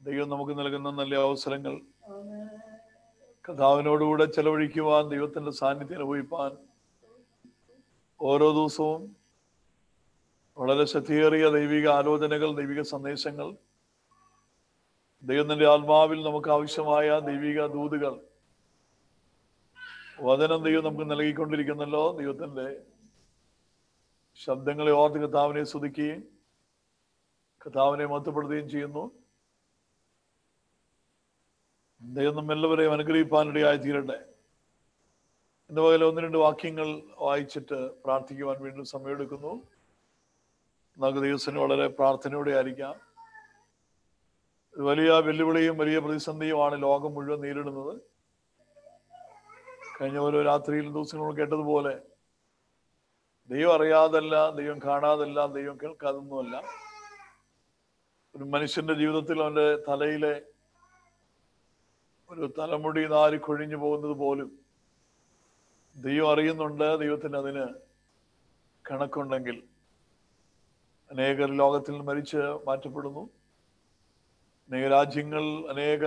ദൈവം നമുക്ക് നൽകുന്ന നല്ല അവസരങ്ങൾ കഥാവിനോടുകൂടെ ചെലവഴിക്കുവാൻ ദൈവത്തിന്റെ സാന്നിധ്യം അനുഭവിപ്പാൻ ഓരോ ദിവസവും വളരെ ശക്തിയേറിയ ദൈവിക ആലോചനകൾ ദൈവിക സന്ദേശങ്ങൾ ദൈവത്തിന്റെ ആത്മാവിൽ നമുക്ക് ആവശ്യമായ ദൈവിക ദൂതുകൾ വചനം ദൈവം നമുക്ക് നൽകിക്കൊണ്ടിരിക്കുന്നല്ലോ ദൈവത്തിന്റെ ശബ്ദങ്ങളെ ഓർത്ത് കഥാവിനെ സ്തുതിക്കുകയും കഥാവിനെ മഹത്വപ്പെടുത്തുകയും ചെയ്യുന്നു ദൈവം നമ്മെല്ലാവരെയും അനുഗ്രഹിപ്പാനിടയായി തീരട്ടെ എന്ന പോലെ ഒന്ന് രണ്ട് വാക്യങ്ങൾ വായിച്ചിട്ട് പ്രാർത്ഥിക്കുവാൻ വീണ്ടും സമയമെടുക്കുന്നു നമുക്ക് ദിവസത്തിന് വളരെ പ്രാർത്ഥനയോടെ ആയിരിക്കാം ഒരു വലിയ വെല്ലുവിളിയും വലിയ പ്രതിസന്ധിയുമാണ് ലോകം മുഴുവൻ നേരിടുന്നത് കഴിഞ്ഞ ഓരോ രാത്രിയിലും ദിവസങ്ങളും കേട്ടതുപോലെ ദൈവം അറിയാതല്ല ദൈവം കാണാതല്ല ദൈവം കേൾക്കാതൊന്നുമല്ല ഒരു മനുഷ്യന്റെ ജീവിതത്തിൽ അവന്റെ തലയിലെ ഒരു തലമുടി നാരി കൊഴിഞ്ഞു പോകുന്നത് പോലും ദൈവം അറിയുന്നുണ്ട് ദൈവത്തിന് അതിന് കണക്കുണ്ടെങ്കിൽ അനേകർ ലോകത്തിൽ നിന്ന് മരിച്ച് മാറ്റപ്പെടുന്നു അനേക രാജ്യങ്ങൾ അനേക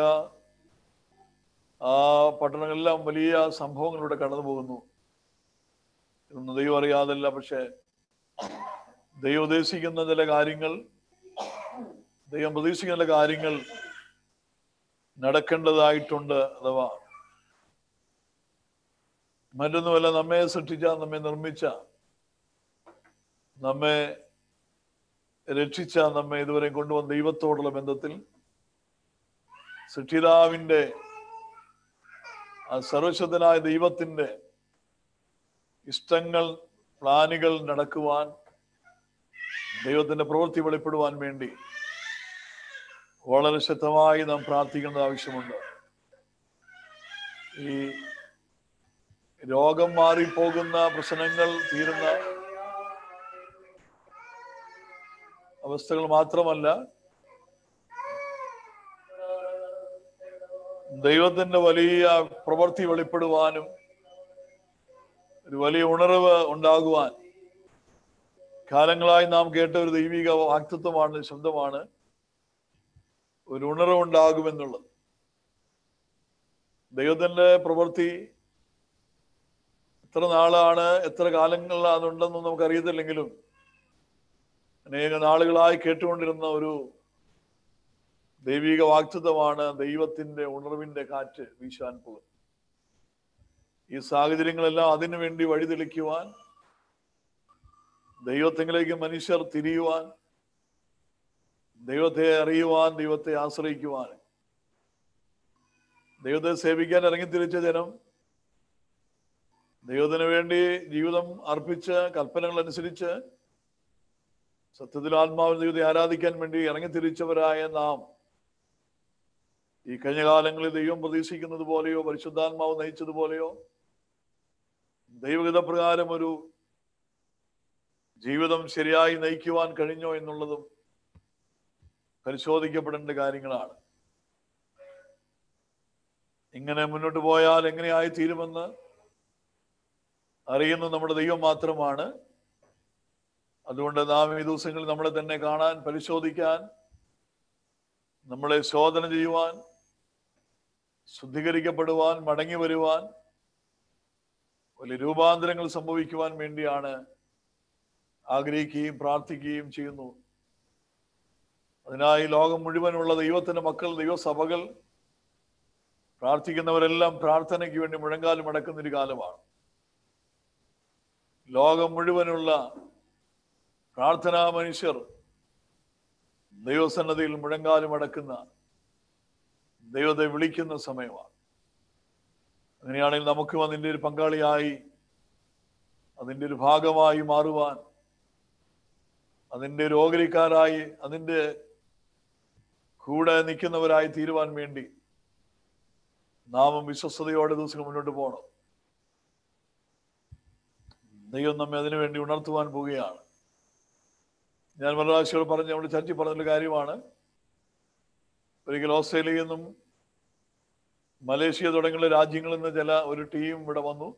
ആ പട്ടണങ്ങളെല്ലാം വലിയ സംഭവങ്ങളിലൂടെ കടന്നു പോകുന്നു ഇതൊന്നും ദൈവം അറിയാതല്ല പക്ഷെ ദൈവം ഉദ്ദേശിക്കുന്ന ചില കാര്യങ്ങൾ ദൈവം പ്രതീക്ഷിക്കുന്ന ചില കാര്യങ്ങൾ നടക്കേണ്ടതായിട്ടുണ്ട് അഥവാ മറ്റൊന്നുമല്ല നമ്മെ സൃഷ്ടിച്ച നമ്മെ നിർമ്മിച്ച നമ്മെ രക്ഷിച്ച നമ്മെ ഇതുവരെ കൊണ്ടുവന്ന ദൈവത്തോടുള്ള ബന്ധത്തിൽ സൃഷ്ടിതാവിന്റെ ആ സർവശക്തനായ ദൈവത്തിന്റെ ഇഷ്ടങ്ങൾ പ്ലാനുകൾ നടക്കുവാൻ ദൈവത്തിന്റെ പ്രവൃത്തി വെളിപ്പെടുവാൻ വേണ്ടി വളരെ ശക്തമായി നാം പ്രാർത്ഥിക്കേണ്ട ആവശ്യമുണ്ട് ഈ രോഗം മാറിപ്പോകുന്ന പ്രശ്നങ്ങൾ തീരുന്ന അവസ്ഥകൾ മാത്രമല്ല ദൈവത്തിന്റെ വലിയ പ്രവൃത്തി വെളിപ്പെടുവാനും ഒരു വലിയ ഉണർവ് ഉണ്ടാകുവാൻ കാലങ്ങളായി നാം കേട്ട ഒരു ദൈവിക വാക്തത്വമാണ് ശബ്ദമാണ് ഒരു ഉണർവ് ഉണ്ടാകുമെന്നുള്ളത് ദൈവത്തിന്റെ പ്രവൃത്തി എത്ര നാളാണ് എത്ര കാലങ്ങളിലാണ് ഉണ്ടെന്നും നമുക്ക് അറിയത്തില്ലെങ്കിലും അനേക നാളുകളായി കേട്ടുകൊണ്ടിരുന്ന ഒരു ദൈവിക വാക്തത്വമാണ് ദൈവത്തിന്റെ ഉണർവിന്റെ കാറ്റ് വീശാൻ പോകുന്നത് ഈ സാഹചര്യങ്ങളെല്ലാം അതിനു വേണ്ടി വഴിതെളിക്കുവാൻ ദൈവത്തിലേക്ക് മനുഷ്യർ തിരിയുവാൻ ദൈവത്തെ അറിയുവാൻ ദൈവത്തെ ആശ്രയിക്കുവാൻ ദൈവത്തെ സേവിക്കാൻ ഇറങ്ങിത്തിരിച്ച ജനം ദൈവത്തിന് വേണ്ടി ജീവിതം അർപ്പിച്ച് കൽപ്പനകൾ അനുസരിച്ച് സത്യത്തിൽ ആത്മാവിൽ ദൈവത്തെ ആരാധിക്കാൻ വേണ്ടി ഇറങ്ങിത്തിരിച്ചവരായ നാം ഈ കഴിഞ്ഞ കാലങ്ങളിൽ ദൈവം പ്രതീക്ഷിക്കുന്നത് പോലെയോ പരിശുദ്ധാത്മാവ് നയിച്ചതുപോലെയോ ദൈവഗത പ്രകാരം ഒരു ജീവിതം ശരിയായി നയിക്കുവാൻ കഴിഞ്ഞോ എന്നുള്ളതും പരിശോധിക്കപ്പെടേണ്ട കാര്യങ്ങളാണ് ഇങ്ങനെ മുന്നോട്ട് പോയാൽ എങ്ങനെയായി തീരുമെന്ന് അറിയുന്നത് നമ്മുടെ ദൈവം മാത്രമാണ് അതുകൊണ്ട് നാം ഈ ദിവസങ്ങളിൽ നമ്മളെ തന്നെ കാണാൻ പരിശോധിക്കാൻ നമ്മളെ ശോധന ചെയ്യുവാൻ ശുദ്ധീകരിക്കപ്പെടുവാൻ മടങ്ങി വരുവാൻ വലിയ രൂപാന്തരങ്ങൾ സംഭവിക്കുവാൻ വേണ്ടിയാണ് ആഗ്രഹിക്കുകയും പ്രാർത്ഥിക്കുകയും ചെയ്യുന്നു അതിനായി ലോകം മുഴുവനുള്ള ദൈവത്തിന്റെ മക്കൾ ദൈവസഭകൾ പ്രാർത്ഥിക്കുന്നവരെല്ലാം പ്രാർത്ഥനയ്ക്ക് വേണ്ടി മുഴങ്കാലും അടക്കുന്ന ഒരു കാലമാണ് ലോകം മുഴുവനുള്ള പ്രാർത്ഥനാ മനുഷ്യർ ദൈവസന്നതയിൽ മുഴങ്കാലും അടക്കുന്ന ദൈവത്തെ വിളിക്കുന്ന സമയമാണ് അങ്ങനെയാണെങ്കിൽ നമുക്കും അതിൻ്റെ ഒരു പങ്കാളിയായി അതിൻ്റെ ഒരു ഭാഗമായി മാറുവാൻ അതിൻ്റെ ഒരു ഓഹരിക്കാരായി അതിൻ്റെ കൂടെ നിൽക്കുന്നവരായി തീരുവാൻ വേണ്ടി നാമും വിശ്വസ്തയോടെ ദിവസങ്ങൾ മുന്നോട്ട് പോകണം ദൈവം നമ്മെ അതിനു വേണ്ടി ഉണർത്തുവാൻ പോവുകയാണ് ഞാൻ മലരാശിയോട് പറഞ്ഞ് നമ്മുടെ ചർച്ച പറഞ്ഞൊരു കാര്യമാണ് ഒരിക്കൽ ഓസ്ട്രേലിയയിൽ നിന്നും മലേഷ്യ തുടങ്ങിയുള്ള രാജ്യങ്ങളിൽ നിന്ന് ചില ഒരു ടീം ഇവിടെ വന്നു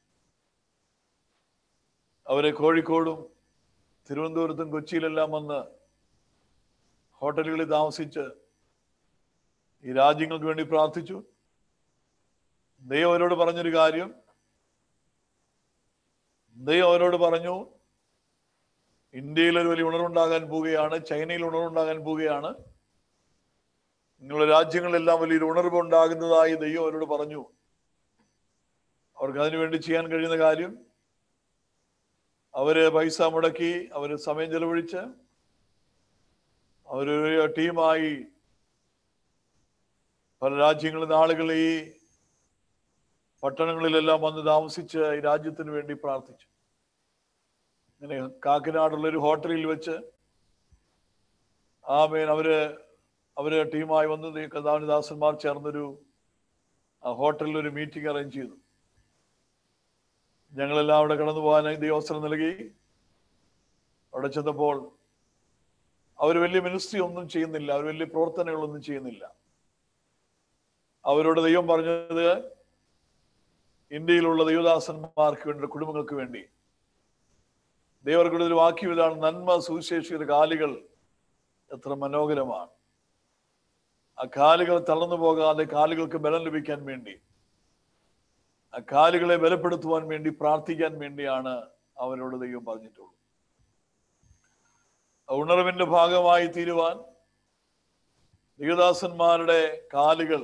അവരെ കോഴിക്കോടും തിരുവനന്തപുരത്തും കൊച്ചിയിലെല്ലാം വന്ന് ഹോട്ടലുകളിൽ താമസിച്ച് ഈ രാജ്യങ്ങൾക്ക് വേണ്ടി പ്രാർത്ഥിച്ചു ദൈവം അവരോട് പറഞ്ഞൊരു കാര്യം ദൈവം അവരോട് പറഞ്ഞു ഇന്ത്യയിൽ ഒരു വലിയ ഉണർവുണ്ടാകാൻ പോവുകയാണ് ചൈനയിൽ ഉണർവുണ്ടാകാൻ പോവുകയാണ് നിങ്ങളുടെ രാജ്യങ്ങളിലെല്ലാം വലിയൊരു ഉണർവ് ഉണ്ടാകുന്നതായി ദൈവം അവരോട് പറഞ്ഞു അവർക്ക് അതിനുവേണ്ടി ചെയ്യാൻ കഴിയുന്ന കാര്യം അവര് പൈസ മുടക്കി അവര് സമയം ചെലവഴിച്ച് അവരൊരു ടീമായി പല രാജ്യങ്ങളിൽ നിന്ന് ആളുകൾ ഈ പട്ടണങ്ങളിലെല്ലാം വന്ന് താമസിച്ച് ഈ രാജ്യത്തിന് വേണ്ടി പ്രാർത്ഥിച്ചു ഇങ്ങനെ കാക്കനാടുള്ള ഒരു ഹോട്ടലിൽ വെച്ച് ആമേൻ അവര് അവര് ടീമായി വന്ന് കഥാനിദാസന്മാർ ചേർന്നൊരു ആ ഹോട്ടലിൽ ഒരു മീറ്റിംഗ് അറേഞ്ച് ചെയ്തു ഞങ്ങളെല്ലാം അവിടെ കടന്നു പോകാനായി ദൈവവസരം നൽകി അവിടെ ചെന്നപ്പോൾ അവർ വലിയ മിനിസ്ട്രി ഒന്നും ചെയ്യുന്നില്ല അവർ വലിയ പ്രവർത്തനങ്ങളൊന്നും ചെയ്യുന്നില്ല അവരോട് ദൈവം പറഞ്ഞത് ഇന്ത്യയിലുള്ള ദൈവദാസന്മാർക്ക് വേണ്ടി കുടുംബങ്ങൾക്ക് വേണ്ടി ദൈവർക്കുള്ള ഒരു വാക്യം ഇതാണ് നന്മ സുവിശേഷിയുടെ കാലുകൾ എത്ര മനോഹരമാണ് ആ കാലുകൾ തളർന്നു പോകാതെ കാലുകൾക്ക് ബലം ലഭിക്കാൻ വേണ്ടി ആ കാലുകളെ ബലപ്പെടുത്തുവാൻ വേണ്ടി പ്രാർത്ഥിക്കാൻ വേണ്ടിയാണ് അവരോട് ദൈവം പറഞ്ഞിട്ടുള്ളത് ആ ഉണർവിന്റെ ഭാഗമായി തീരുവാൻ ദൈവദാസന്മാരുടെ കാലുകൾ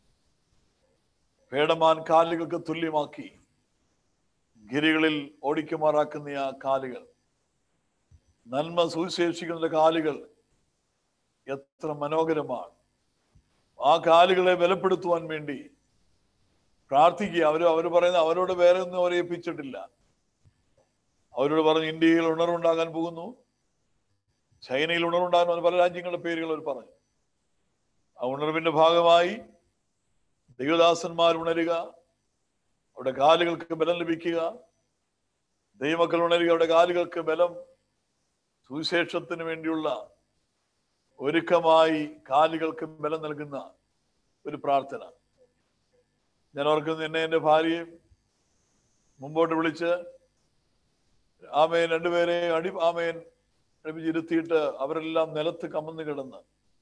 പേടമാൻ കാലുകൾക്ക് തുല്യമാക്കി ഗിരികളിൽ ഓടിക്കുമാറാക്കുന്ന ആ കാലുകൾ നന്മ സുവിശേഷിക്കുന്ന കാലുകൾ എത്ര മനോഹരമാണ് ആ കാലുകളെ ബലപ്പെടുത്തുവാൻ വേണ്ടി പ്രാർത്ഥിക്കുക അവർ അവർ പറയുന്ന അവരോട് വേറെ ഒന്നും അവരെ ഏൽപ്പിച്ചിട്ടില്ല അവരോട് പറഞ്ഞു ഇന്ത്യയിൽ ഉണർവുണ്ടാകാൻ പോകുന്നു ചൈനയിൽ ഉണർവുണ്ടാകാൻ പോകുന്നു. പല രാജ്യങ്ങളുടെ പേരുകൾ അവർ പറഞ്ഞു ആ ഉണർവിന്റെ ഭാഗമായി ദൈവദാസന്മാർ ഉണരുക അവിടെ കാലുകൾക്ക് ബലം ലഭിക്കുക ദൈവമക്കൾ ഉണരുക അവിടെ കാലുകൾക്ക് ബലം സുവിശേഷത്തിന് വേണ്ടിയുള്ള ഒരുക്കമായി കാലുകൾക്ക് ബലം നൽകുന്ന ഒരു പ്രാർത്ഥന ഞാൻ ഓർക്കുന്നു എന്നെ എൻ്റെ ഭാര്യയും മുമ്പോട്ട് വിളിച്ച് ആമേൻ രണ്ടുപേരെ അടി ആമേൻ ഇരുത്തിയിട്ട് അവരെല്ലാം നിലത്ത് കമന്ന് കിടന്ന്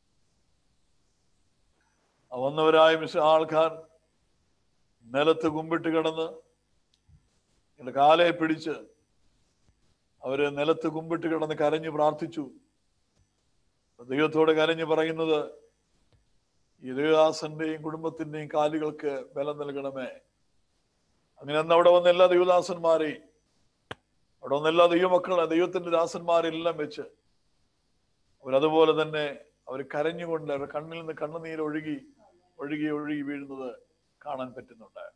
ആ വന്നവരായ മിസ് ആൾക്കാർ നിലത്ത് കുമ്പിട്ട് കിടന്ന് എന്റെ കാലെ പിടിച്ച് അവര് നിലത്ത് കുമ്പിട്ട് കിടന്ന് കരഞ്ഞു പ്രാർത്ഥിച്ചു ദൈവത്തോട് കരഞ്ഞു പറയുന്നത് ഈ ദേവദാസന്റെയും കുടുംബത്തിന്റെയും കാലുകൾക്ക് ബലം നൽകണമേ അങ്ങനെ അന്ന് അവിടെ വന്ന എല്ലാ ദൈവദാസന്മാരെയും അവിടെ വന്ന എല്ലാ ദൈവമക്കളെ ദൈവത്തിന്റെ ദാസന്മാരെല്ലാം വെച്ച് അവരതുപോലെ തന്നെ അവർ കരഞ്ഞുകൊണ്ട് അവരുടെ കണ്ണിൽ നിന്ന് കണ്ണുനീര് ഒഴുകി ഒഴുകി ഒഴുകി വീഴുന്നത് കാണാൻ പറ്റുന്നുണ്ട്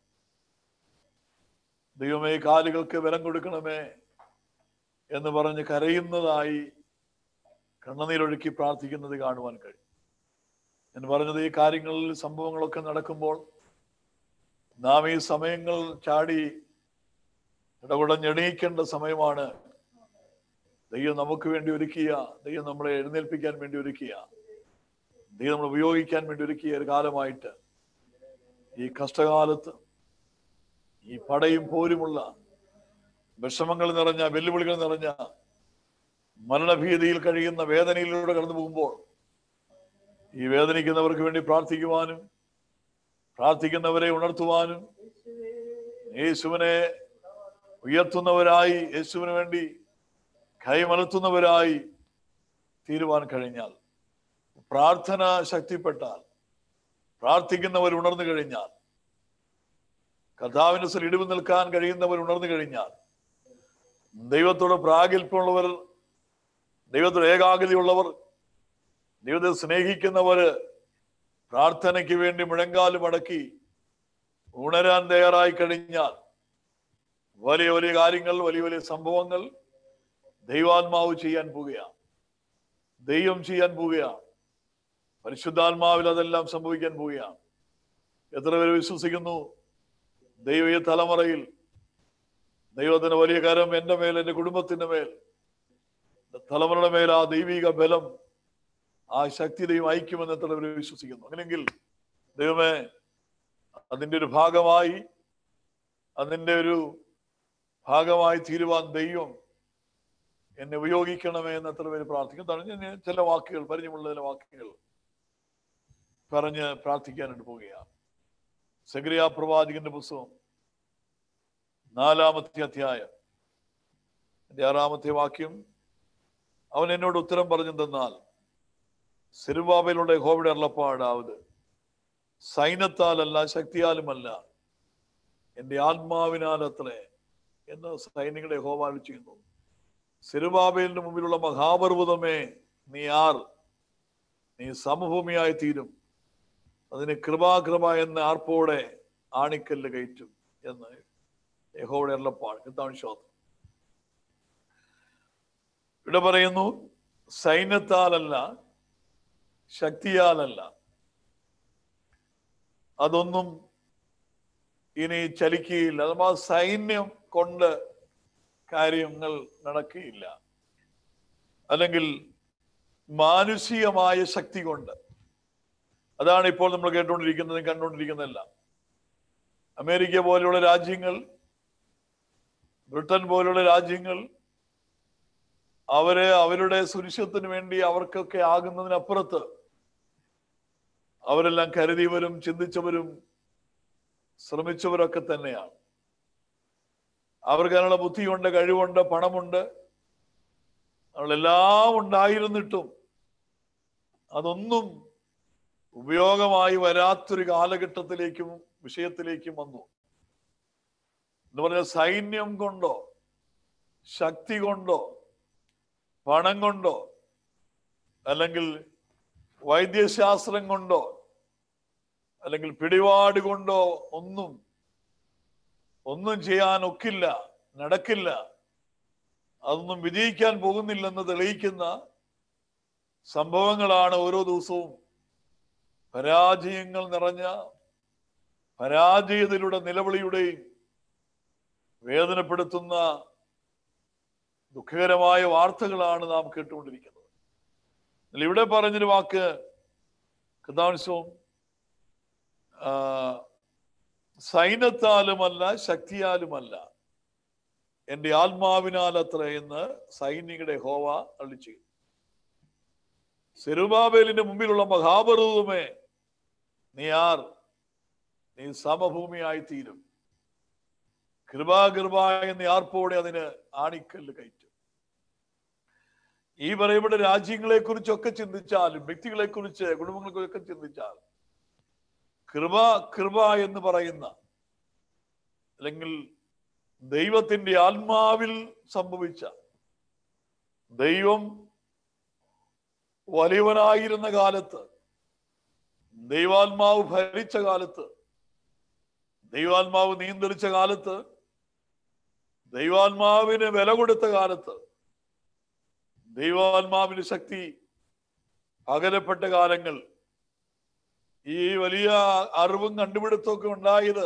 ദൈവമേ കാലുകൾക്ക് ബലം കൊടുക്കണമേ എന്ന് പറഞ്ഞ് കരയുന്നതായി കണ്ണുനീരൊഴുക്കി പ്രാർത്ഥിക്കുന്നത് കാണുവാൻ കഴിയും ഞാൻ പറഞ്ഞത് ഈ കാര്യങ്ങളിൽ സംഭവങ്ങളൊക്കെ നടക്കുമ്പോൾ നാം ഈ സമയങ്ങൾ ചാടി ഇടകുടഞ്ഞെണീക്കേണ്ട സമയമാണ് ദൈവം നമുക്ക് വേണ്ടി ഒരുക്കിയ ദൈവം നമ്മളെ എഴുന്നേൽപ്പിക്കാൻ വേണ്ടി ഒരുക്കിയ ദൈവം നമ്മൾ ഉപയോഗിക്കാൻ വേണ്ടി ഒരുക്കിയ ഒരു കാലമായിട്ട് ഈ കഷ്ടകാലത്ത് ഈ പടയും പോരുമുള്ള വിഷമങ്ങൾ നിറഞ്ഞ വെല്ലുവിളികൾ നിറഞ്ഞ മരണഭീതിയിൽ കഴിയുന്ന വേദനയിലൂടെ കടന്നു പോകുമ്പോൾ ഈ വേദനിക്കുന്നവർക്ക് വേണ്ടി പ്രാർത്ഥിക്കുവാനും പ്രാർത്ഥിക്കുന്നവരെ ഉണർത്തുവാനും യേശുവിനെ ഉയർത്തുന്നവരായി യേശുവിന് വേണ്ടി കൈമലർത്തുന്നവരായി തീരുവാൻ കഴിഞ്ഞാൽ പ്രാർത്ഥന ശക്തിപ്പെട്ടാൽ പ്രാർത്ഥിക്കുന്നവർ ഉണർന്നു കഴിഞ്ഞാൽ കർത്താവിന്റെ സ്ഥലം ഇടിവ് നിൽക്കാൻ കഴിയുന്നവർ ഉണർന്നു കഴിഞ്ഞാൽ ദൈവത്തോട് പ്രാഗൽഭ്യമുള്ളവർ ദൈവത്തോട് ഏകാഗ്രതയുള്ളവർ ദൈവത്തെ സ്നേഹിക്കുന്നവര് പ്രാർത്ഥനയ്ക്ക് വേണ്ടി മുഴങ്കാലും അടക്കി ഉണരാൻ തയ്യാറായി കഴിഞ്ഞാൽ വലിയ വലിയ കാര്യങ്ങൾ വലിയ വലിയ സംഭവങ്ങൾ ദൈവാത്മാവ് ചെയ്യാൻ പോവുകയാണ് ദൈവം ചെയ്യാൻ പോവുകയാണ് പരിശുദ്ധാത്മാവിൽ അതെല്ലാം സംഭവിക്കാൻ പോവുകയാണ് എത്ര പേര് വിശ്വസിക്കുന്നു ദൈവ ഈ തലമുറയിൽ ദൈവത്തിന്റെ വലിയ കരം എന്റെ മേൽ എന്റെ കുടുംബത്തിന്റെ മേൽ തലമുറയുടെ മേൽ ആ ദൈവിക ബലം ആ ശക്തി ദൈവം അയക്കുമെന്ന് എത്ര പേര് വിശ്വസിക്കുന്നു അങ്ങനെയെങ്കിൽ ദൈവമേ അതിന്റെ ഒരു ഭാഗമായി അതിന്റെ ഒരു ഭാഗമായി തീരുവാൻ ദൈവം എന്നെ ഉപയോഗിക്കണമേ എന്ന് എത്ര പേര് പ്രാർത്ഥിക്കും തടഞ്ഞ ചില വാക്കുകൾ പരിചയമുള്ള ചില വാക്കുകൾ പറഞ്ഞ് പ്രാർത്ഥിക്കാനായിട്ട് പോവുകയാണ് സഗ്രിയ പ്രവാചകന്റെ പുസ്തകം നാലാമത്തെ അധ്യായം എൻ്റെ ആറാമത്തെ വാക്യം അവൻ എന്നോട് ഉത്തരം പറഞ്ഞു തന്നാൽ സിരുബാബയിലുള്ള യഹോവയുടെ അരുളപ്പാടാവത് സൈന്യത്താലല്ല ശക്തിയാലുമല്ല എൻ്റെ ആത്മാവിനാൽ അത്രേ എന്ന് സൈനികളുടെ യഹോവ ചെയ്യുന്നു സിരുബാബേലിന് മുമ്പിലുള്ള മഹാപർവ്വതമേ നീ ആർ നീ സമഭൂമിയായി തീരും അതിന് കൃപാകൃപ എന്ന ആർപ്പോടെ ആണിക്കല്ല് കയറ്റും എന്ന് യഹോയുടെ അരുളപ്പാട് എന്താണ് ശോധം ഇവിടെ പറയുന്നു സൈന്യത്താലല്ല ശക്തിയാലല്ല അതൊന്നും ഇനി ചലിക്കുകയില്ല അഥവാ സൈന്യം കൊണ്ട് കാര്യങ്ങൾ നടക്കുകയില്ല അല്ലെങ്കിൽ മാനുഷികമായ ശക്തി കൊണ്ട് അതാണ് ഇപ്പോൾ നമ്മൾ കേട്ടുകൊണ്ടിരിക്കുന്നതും കണ്ടുകൊണ്ടിരിക്കുന്നതെല്ലാം അമേരിക്ക പോലെയുള്ള രാജ്യങ്ങൾ ബ്രിട്ടൻ പോലുള്ള രാജ്യങ്ങൾ അവര് അവരുടെ സുരക്ഷിതത്തിന് വേണ്ടി അവർക്കൊക്കെ ആകുന്നതിനപ്പുറത്ത് അവരെല്ലാം കരുതിയവരും ചിന്തിച്ചവരും ശ്രമിച്ചവരൊക്കെ തന്നെയാണ് അവർക്ക് അതിനുള്ള ബുദ്ധിയുണ്ട് കഴിവുണ്ട് പണമുണ്ട് അവളെല്ലാം ഉണ്ടായിരുന്നിട്ടും അതൊന്നും ഉപയോഗമായി വരാത്തൊരു കാലഘട്ടത്തിലേക്കും വിഷയത്തിലേക്കും വന്നു എന്ന് പറഞ്ഞ സൈന്യം കൊണ്ടോ ശക്തി കൊണ്ടോ പണം കൊണ്ടോ അല്ലെങ്കിൽ വൈദ്യശാസ്ത്രം കൊണ്ടോ അല്ലെങ്കിൽ പിടിപാട് കൊണ്ടോ ഒന്നും ഒന്നും ചെയ്യാൻ ഒക്കില്ല നടക്കില്ല അതൊന്നും വിജയിക്കാൻ പോകുന്നില്ലെന്ന് തെളിയിക്കുന്ന സംഭവങ്ങളാണ് ഓരോ ദിവസവും പരാജയങ്ങൾ നിറഞ്ഞ പരാജയത്തിലൂടെ നിലവിളിയുടെയും വേദനപ്പെടുത്തുന്ന ദുഃഖകരമായ വാർത്തകളാണ് നാം കേട്ടുകൊണ്ടിരിക്കുന്നത് എന്നാൽ ഇവിടെ പറഞ്ഞൊരു വാക്ക് കഥാംശവും സൈന്യത്താലുമല്ല ശക്തിയാലുമല്ല എന്റെ ആത്മാവിനാൽ അത്ര എന്ന് സൈനികയുടെ ഹോവ അളിച്ചു സെരുബാബേലിന്റെ മുമ്പിലുള്ള മഹാപർവതമേ നീ ആർ നീ സമഭൂമിയായി തീരും കൃപാകൃപ എന്ന ആർപ്പോടെ അതിന് ആണിക്കല്ല് കയറ്റും ഈ പറയപ്പെട്ട രാജ്യങ്ങളെ കുറിച്ചൊക്കെ ചിന്തിച്ചാലും വ്യക്തികളെ കുറിച്ച് കുടുംബങ്ങളെ കുറിച്ചൊക്കെ ചിന്തിച്ചാൽ കൃപ കൃപ എന്ന് പറയുന്ന അല്ലെങ്കിൽ ദൈവത്തിന്റെ ആത്മാവിൽ സംഭവിച്ച ദൈവം വലിയവനായിരുന്ന കാലത്ത് ദൈവാത്മാവ് ഭരിച്ച കാലത്ത് ദൈവാത്മാവ് നിയന്ത്രിച്ച കാലത്ത് ദൈവാത്മാവിന് വില കൊടുത്ത കാലത്ത് ദൈവാത്മാവിന് ശക്തി പകരപ്പെട്ട കാലങ്ങൾ ഈ വലിയ അറിവും കണ്ടുപിടുത്തമൊക്കെ ഉണ്ടായത്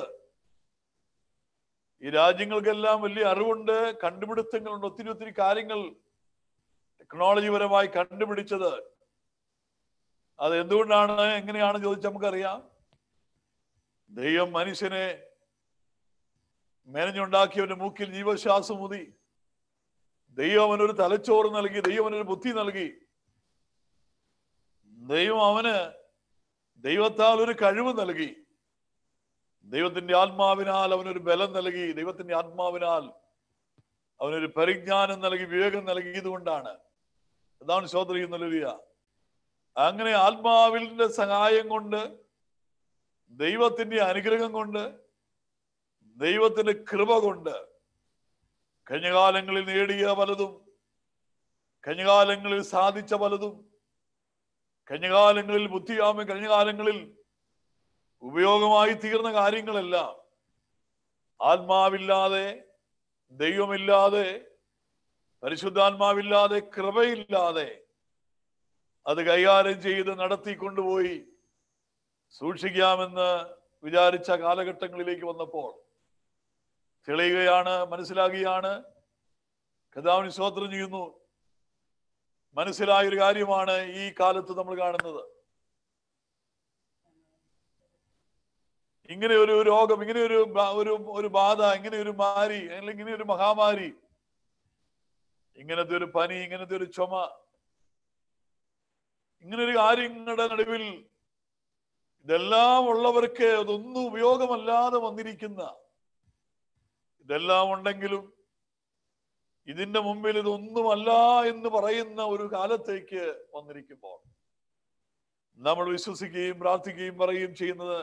ഈ രാജ്യങ്ങൾക്കെല്ലാം വലിയ അറിവുണ്ട് കണ്ടുപിടുത്തങ്ങളുണ്ട് ഒത്തിരി ഒത്തിരി കാര്യങ്ങൾ ടെക്നോളജി പരമായി കണ്ടുപിടിച്ചത് അത് എന്തുകൊണ്ടാണ് എങ്ങനെയാണ് ചോദിച്ചാൽ നമുക്കറിയാം ദൈവം മനുഷ്യനെ മെനഞ്ഞുണ്ടാക്കിയവന്റെ മൂക്കിൽ ജീവശ്വാസം ഊതി ദൈവം അവനൊരു തലച്ചോറ് നൽകി ദൈവം അവനൊരു ബുദ്ധി നൽകി ദൈവം അവന് ദൈവത്താൽ ഒരു കഴിവ് നൽകി ദൈവത്തിന്റെ ആത്മാവിനാൽ അവനൊരു ബലം നൽകി ദൈവത്തിന്റെ ആത്മാവിനാൽ അവനൊരു പരിജ്ഞാനം നൽകി വിവേകം നൽകിയത് കൊണ്ടാണ് അതാണ് ശോധന അങ്ങനെ ആത്മാവിന്റെ സഹായം കൊണ്ട് ദൈവത്തിന്റെ അനുഗ്രഹം കൊണ്ട് ദൈവത്തിന്റെ കൃപ കൊണ്ട് കഴിഞ്ഞ കാലങ്ങളിൽ നേടിയ പലതും കഴിഞ്ഞ കാലങ്ങളിൽ സാധിച്ച പലതും കഴിഞ്ഞ കാലങ്ങളിൽ ബുദ്ധിയാമ കഴിഞ്ഞ കാലങ്ങളിൽ ഉപയോഗമായി തീർന്ന കാര്യങ്ങളെല്ലാം ആത്മാവില്ലാതെ ദൈവമില്ലാതെ പരിശുദ്ധാത്മാവില്ലാതെ കൃപയില്ലാതെ അത് കൈകാര്യം ചെയ്ത് നടത്തിക്കൊണ്ടുപോയി സൂക്ഷിക്കാമെന്ന് വിചാരിച്ച കാലഘട്ടങ്ങളിലേക്ക് വന്നപ്പോൾ തെളിയുകയാണ് മനസ്സിലാകുകയാണ് കഥാവിന് സ്തോത്രം ചെയ്യുന്നു മനസ്സിലായ ഒരു കാര്യമാണ് ഈ കാലത്ത് നമ്മൾ കാണുന്നത് ഇങ്ങനെ ഒരു രോഗം ഇങ്ങനെ ഒരു ബ- ഒരു ഒരു ബാധ ഇങ്ങനെ ഒരു മാരി അല്ലെങ്കിൽ ഇങ്ങനെ ഒരു മഹാമാരി ഇങ്ങനത്തെ ഒരു പനി ഇങ്ങനത്തെ ഒരു ചുമ ഇങ്ങനെ ഒരു കാര്യങ്ങളുടെ നടുവിൽ ഇതെല്ലാം ഉള്ളവർക്ക് അതൊന്നും ഉപയോഗമല്ലാതെ വന്നിരിക്കുന്ന ഇതെല്ലാം ഉണ്ടെങ്കിലും ഇതിന്റെ മുമ്പിൽ ഇതൊന്നുമല്ല എന്ന് പറയുന്ന ഒരു കാലത്തേക്ക് വന്നിരിക്കുമ്പോൾ നമ്മൾ വിശ്വസിക്കുകയും പ്രാർത്ഥിക്കുകയും പറയുകയും ചെയ്യുന്നത്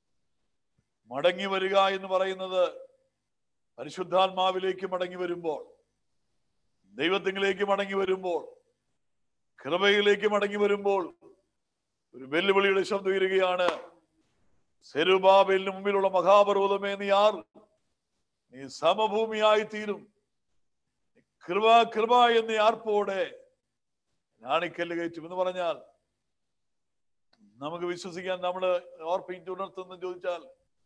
മടങ്ങി വരിക എന്ന് പറയുന്നത് പരിശുദ്ധാത്മാവിലേക്ക് മടങ്ങി വരുമ്പോൾ ദൈവത്തിങ്കിലേക്ക് മടങ്ങി വരുമ്പോൾ കൃപയിലേക്ക് മടങ്ങി വരുമ്പോൾ ഒരു വെല്ലുവിളിയുടെ ശബ്ദം ഉയരുകയാണ് സെരുബാബേലിന് മുമ്പിലുള്ള മഹാപർവ്വതമേ നീ ആർ നീ സമഭൂമിയായി തീരും കൃപ കൃപ എന്ന് ആർപ്പോടെ ഞാണിക്കല്ല് കയറ്റും എന്ന് പറഞ്ഞാൽ നമുക്ക് വിശ്വസിക്കാൻ നമ്മൾ ഓർപ്പിച്ച് ഉണർത്തുന്ന ചോദിച്ചാൽ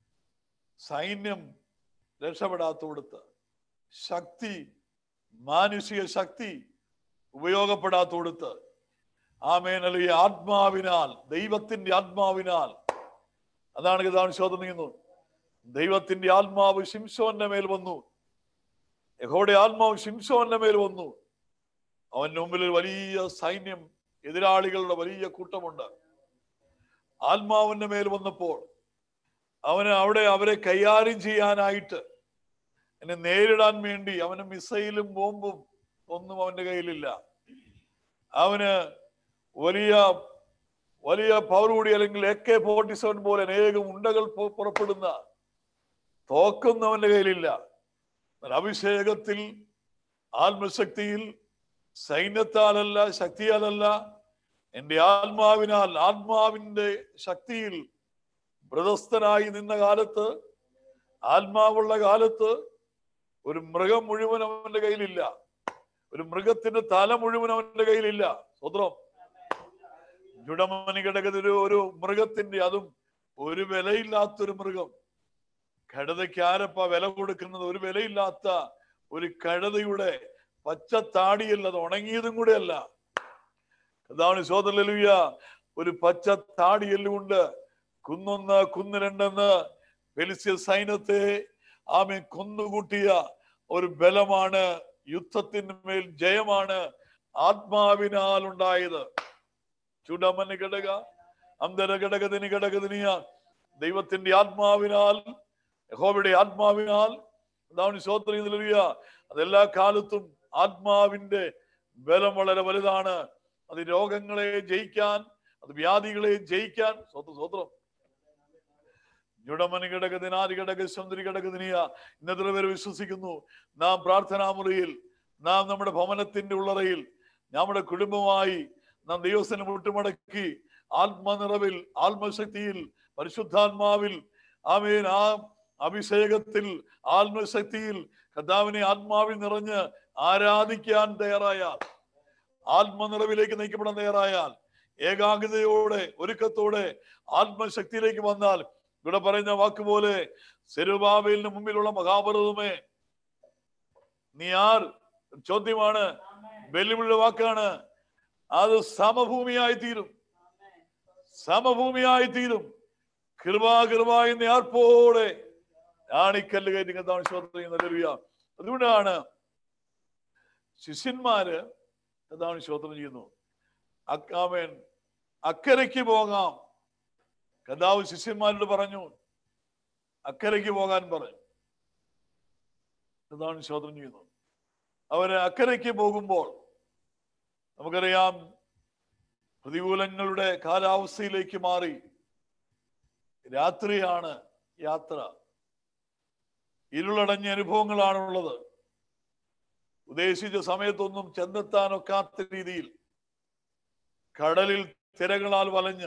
സൈന്യം രക്ഷപ്പെടാത്തോടത്ത് ശക്തി മാനുഷിക ശക്തി ഉപയോഗപ്പെടാത്തോടത്ത് ആമേൻ അല്ലെങ്കിൽ ആത്മാവിനാൽ ദൈവത്തിന്റെ ആത്മാവിനാൽ അതാണ് ഇതാണ് ശോധന നീങ്ങുന്നു ദൈവത്തിന്റെ ആത്മാവ് ശിംശോന്റെ മേൽ വന്നു യഹോയുടെ ആത്മാവ് ശിംശോന്റെ മേൽ വന്നു അവന്റെ മുമ്പിൽ ഒരു വലിയ സൈന്യം എതിരാളികളുടെ വലിയ കൂട്ടമുണ്ട് ആത്മാവിന്റെ മേൽ വന്നപ്പോൾ അവന് അവിടെ അവരെ കൈകാര്യം ചെയ്യാനായിട്ട് എന്നെ നേരിടാൻ വേണ്ടി അവന് മിസൈലും ബോംബും ഒന്നും അവന്റെ കയ്യിലില്ല അവന് വലിയ വലിയ പവർ കൂടി അല്ലെങ്കിൽ എ കെ ഫോർട്ടി സെവൻ പോലെ അനേകം ഉണ്ടകൾ പു- പുറപ്പെടുന്ന തോക്കൊന്നും അവന്റെ കയ്യിലില്ല എന്നാൽ അഭിഷേകത്തിൽ ആത്മശക്തിയിൽ സൈന്യത്താലല്ല ശക്തിയാലല്ല എന്റെ ആത്മാവിനാൽ ആത്മാവിന്റെ ശക്തിയിൽ വ്രതസ്ഥനായി നിന്ന കാലത്ത് ആത്മാവുള്ള കാലത്ത് ഒരു മൃഗം മുഴുവൻ അവന്റെ കയ്യിലില്ല ഒരു മൃഗത്തിന്റെ തല മുഴുവൻ അവന്റെ കയ്യിലില്ല സ്വത്രം ജുഡമണി കിടക്കുന്ന ഒരു ഒരു മൃഗത്തിന്റെ അതും ഒരു വിലയില്ലാത്തൊരു മൃഗം കഴുതയ്ക്ക് ആരപ്പ വില കൊടുക്കുന്നത് ഒരു വിലയില്ലാത്ത ഒരു കഴുതയുടെ പച്ച താടിയല്ല അത് ഉണങ്ങിയതും കൂടെ അല്ല അതാണ് ശോധനലുയ ഒരു പച്ച താടിയെല്ലുകൊണ്ട് കുന്നൊന്ന് കുന്ന് രണ്ടെന്ന് ഫെലിസ്യ സൈന്യത്തെ ആമെ കൊന്നുകൂട്ടിയ ഒരു ബലമാണ് യുദ്ധത്തിന് മേൽ ജയമാണ് ആത്മാവിനാൽ ഉണ്ടായത് ചുടമന് ഘടക അന്തര ഘടകതിന് ഘടകതിനിയ ദൈവത്തിന്റെ ആത്മാവിനാൽ യഹോവയുടെ ആത്മാവിനാൽ അതാണ് ശ്രോത്രിയ അതെല്ലാ കാലത്തും ആത്മാവിന്റെ ബലം വളരെ വലുതാണ് അത് രോഗങ്ങളെ ജയിക്കാൻ അത് വ്യാധികളെ ജയിക്കാൻ സ്വത്രം സ്വത്രം ജുഡമനി ഘടകതിനാദി ഘടക സുന്ദരി ഘടകതിനിയ ഇന്നത്തെ പേര് വിശ്വസിക്കുന്നു നാം പ്രാർത്ഥനാ മുറിയിൽ നാം നമ്മുടെ ഭവനത്തിന്റെ ഉള്ളറയിൽ നമ്മുടെ കുടുംബമായി നാം ദൈവസ്ഥനെ മുട്ടുമടക്കി ആത്മനിറവിൽ ആത്മശക്തിയിൽ പരിശുദ്ധാത്മാവിൽ ആമേൻ ആ അഭിഷേകത്തിൽ ആത്മശക്തിയിൽ കർത്താവിനെ ആത്മാവിൽ നിറഞ്ഞ് ആരാധിക്കാൻ തയ്യാറായാൽ ആത്മനിറവിലേക്ക് നയിക്കപ്പെടാൻ തയ്യാറായാൽ ഏകാഗ്രതയോടെ ഒരുക്കത്തോടെ ആത്മശക്തിയിലേക്ക് വന്നാൽ ഇവിടെ പറയുന്ന വാക്കുപോലെ സെരുബാബേലിന് മുമ്പിലുള്ള മഹാപർവതമേ നീ ആർ ചോദ്യമാണ് വെല്ലുവിളിയുടെ വാക്കാണ് അത് സമഭൂമിയായി തീരും സമഭൂമിയായി തീരും കൃപാ കൃപ എന്ന ആർപ്പോടെ ഞാണിക്കല്ല് കയറ്റി എന്താണ് ശ്രോത്രം അതുകൊണ്ടാണ് ശിഷ്യന്മാര് എന്താണ് ശ്രോത്രം ചെയ്യുന്നു അക്കാമേൻ അക്കരയ്ക്ക് പോകാം കഥാവ് ശിഷ്യന്മാരോട് പറഞ്ഞു അക്കരയ്ക്ക് പോകാൻ പറഞ്ഞു എന്താണ് ശ്രോത്രം ചെയ്യുന്നത് അവര് അക്കരയ്ക്ക് പോകുമ്പോൾ നമുക്കറിയാം പ്രതികൂലങ്ങളുടെ കാലാവസ്ഥയിലേക്ക് മാറി രാത്രിയാണ് യാത്ര ഇരുളടഞ്ഞ അനുഭവങ്ങളാണുള്ളത് ഉദ്ദേശിച്ച സമയത്തൊന്നും ചെന്നെത്താനൊക്കാത്ത രീതിയിൽ കടലിൽ തിരകളാൽ വലഞ്ഞ്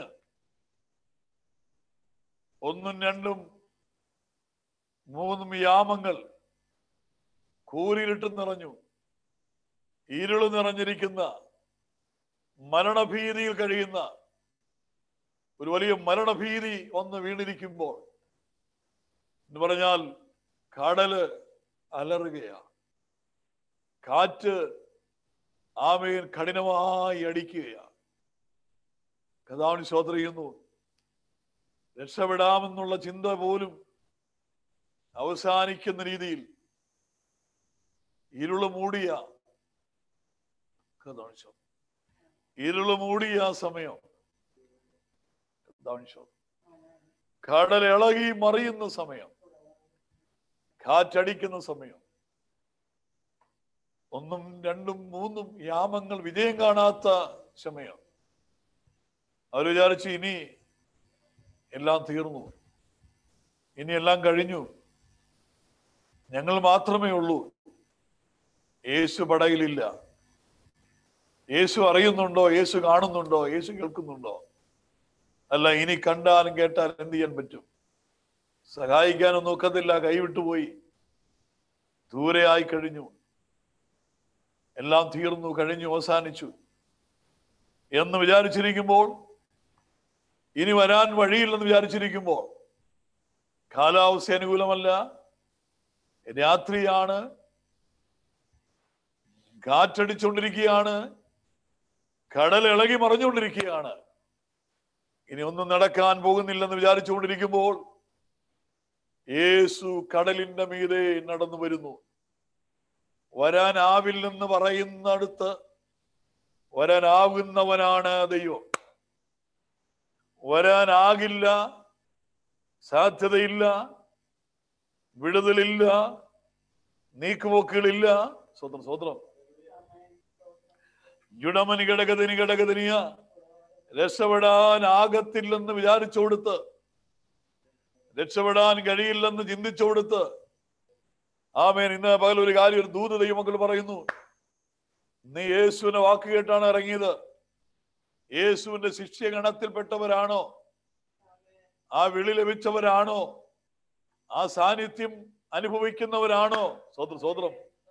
ഒന്നും രണ്ടും മൂന്നും യാമങ്ങൾ കൂരിരുട്ട് നിറഞ്ഞു ഇരുള് നിറഞ്ഞിരിക്കുന്ന മരണഭീതിയിൽ കഴിയുന്ന ഒരു വലിയ മരണഭീതി വന്ന് വീണിരിക്കുമ്പോൾ എന്ന് പറഞ്ഞാൽ കടല് അലറുകയാ കാറ്റ് ആമയിൽ കഠിനമായി അടിക്കുകയാ കഥാവിന് ശ്രോത്ര ചെയ്യുന്നു രക്ഷപ്പെടാമെന്നുള്ള ചിന്ത പോലും അവസാനിക്കുന്ന രീതിയിൽ ഇരുള് മൂടിയ കഥാവിന് ശ്രോത്ര ഇരുള് മൂടിയ ആ സമയം കഥാവിന് ശ്രോത്ര കടൽ ഇളകി മറിയുന്ന സമയം കാറ്റടിക്കുന്ന സമയം ഒന്നും രണ്ടും മൂന്നും യാമങ്ങൾ വിജയം കാണാത്ത സമയം അവർ വിചാരിച്ചു ഇനി എല്ലാം തീർന്നു ഇനി എല്ലാം കഴിഞ്ഞു ഞങ്ങൾ മാത്രമേ ഉള്ളൂ യേശു പടയിലില്ല യേശു അറിയുന്നുണ്ടോ യേശു കാണുന്നുണ്ടോ യേശു കേൾക്കുന്നുണ്ടോ അല്ല ഇനി കണ്ടാലും കേട്ടാലും എന്ത് ചെയ്യാൻ പറ്റും സഹായിക്കാനൊന്നും ഒക്കത്തില്ല കൈവിട്ടുപോയി ദൂരെ ആയി കഴിഞ്ഞു എല്ലാം തീർന്നു കഴിഞ്ഞു അവസാനിച്ചു എന്ന് വിചാരിച്ചിരിക്കുമ്പോൾ ഇനി വരാൻ വഴിയില്ലെന്ന് വിചാരിച്ചിരിക്കുമ്പോൾ കാലാവസ്ഥ അനുകൂലമല്ല രാത്രിയാണ് കാറ്റടിച്ചുകൊണ്ടിരിക്കുകയാണ് കടൽ ഇളകി മറിഞ്ഞുകൊണ്ടിരിക്കുകയാണ് ഇനി ഒന്നും നടക്കാൻ പോകുന്നില്ലെന്ന് വിചാരിച്ചുകൊണ്ടിരിക്കുമ്പോൾ യേശു കടലിന്റെ മീതെ നടന്നു വരുന്നു വരാനാവില്ലെന്ന് പറയുന്നടുത്ത് വരാനാകുന്നവനാണ് ദൈവം വരാനാകില്ല സാധ്യതയില്ല വിടുതലില്ല നീക്കുപോക്കുകളില്ല സ്വന്തം സ്വതന്ത്രം ജുഡമനി ഘടകതിനി ഘടകതിനിയ രക്ഷപ്പെടാൻ ആകത്തില്ലെന്ന് വിചാരിച്ചു കൊടുത്ത് രക്ഷപ്പെടാൻ കഴിയില്ലെന്ന് ചിന്തിച്ചു കൊടുത്ത് ആമേൻ ഇന്ന് പകൽ ഒരു കാര്യം ഒരു ദൂത ദൈവമക്കൾ പറയുന്നു നീ യേശുവിന്റെ വാക്ക് കേട്ടാണ് ഇറങ്ങിയത് യേശുവിന്റെ ശിഷ്യഗണത്തിൽപ്പെട്ടവരാണോ ആ വിളി ലഭിച്ചവരാണോ ആ സാന്നിധ്യം അനുഭവിക്കുന്നവരാണോ സ്വതന്ത്രം സ്വതന്ത്രം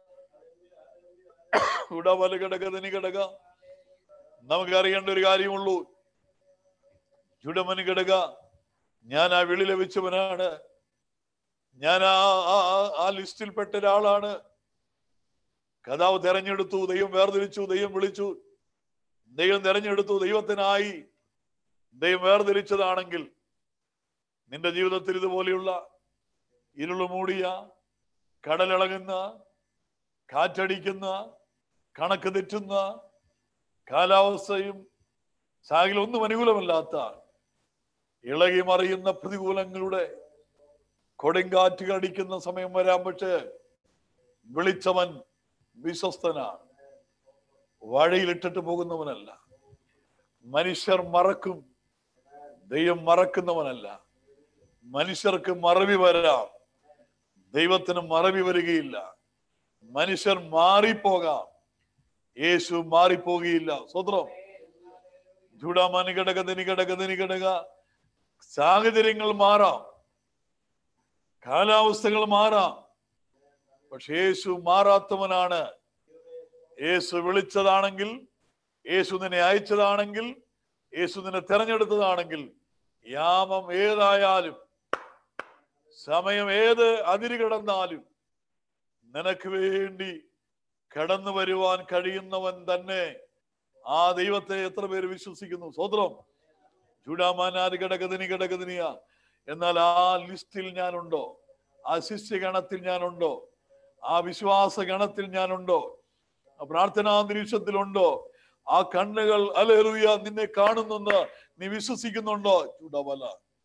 ഉടവല കിടക തിനി കിടക നമുക്ക് അറിയേണ്ട ഒരു കാര്യമുള്ളൂ ചുടമന് കിടക ഞാൻ ആ വിളി ലഭിച്ചവനാണ് ഞാൻ ആ ആ- ആ- ആ ലിസ്റ്റിൽപ്പെട്ട ഒരാളാണ് കഥാവ് തെരഞ്ഞെടുത്തു ദൈവം വേർതിരിച്ചു ദൈവം വിളിച്ചു ദൈവം തെരഞ്ഞെടുത്തു ദൈവത്തിനായി ദൈവം വേർതിരിച്ചതാണെങ്കിൽ നിന്റെ ജീവിതത്തിൽ ഇതുപോലെയുള്ള ഇരുള് മൂടിയ കടലിളകുന്ന കാറ്റടിക്കുന്ന കണക്ക് തെറ്റുന്ന കാലാവസ്ഥയും സാഹചര്യം ഒന്നും അനുകൂലമല്ലാത്ത ഇളകി മറിയുന്ന പ്രതികൂലങ്ങളുടെ കൊടുങ്കാറ്റുകൾ അടിക്കുന്ന സമയം വരാൻ പക്ഷേ വിളിച്ചവൻ വിശ്വസ്തനാണ് വഴിയിലിട്ടിട്ട് പോകുന്നവനല്ല മനുഷ്യർ മറക്കും ദൈവം മറക്കുന്നവനല്ല മനുഷ്യർക്ക് മറവി വരാം ദൈവത്തിന് മറവി വരികയില്ല മനുഷ്യർ മാറിപ്പോകാം യേശു മാറിപ്പോകുകയില്ല സ്വത്രം ചൂടാമാനി കിടക തിനി കിടക തിനി കിടക സാഹചര്യങ്ങൾ മാറാം കാലാവസ്ഥകൾ മാറാം പക്ഷെ യേശു മാറാത്തവനാണ് യേശു വിളിച്ചതാണെങ്കിൽ യേശു നിന്നെ അയച്ചതാണെങ്കിൽ യേശു നിന്നെ തെരഞ്ഞെടുത്തതാണെങ്കിൽ യാമം ഏതായാലും സമയം ഏത് അതിര് കിടന്നാലും നിനക്ക് വേണ്ടി കടന്നു വരുവാൻ കഴിയുന്നവൻ തന്നെ ആ ദൈവത്തെ എത്ര പേര് വിശ്വസിക്കുന്നു സ്വതന്ത്രം ചൂടാമാനാര് കിടക്കതിനി കിടക്കതിനിയ എന്നാൽ ആ ലിസ്റ്റിൽ ഞാനുണ്ടോ ആ ശിഷ്യഗണത്തിൽ ഞാനുണ്ടോ ആ വിശ്വാസ ഗണത്തിൽ ഞാനുണ്ടോ ആ പ്രാർത്ഥനാന്തരീക്ഷത്തിലുണ്ടോ ആ കണ്ണുകൾ അലേറിയ നിന്നെ കാണുന്നെന്ന് നീ വിശ്വസിക്കുന്നുണ്ടോ ചൂടാമല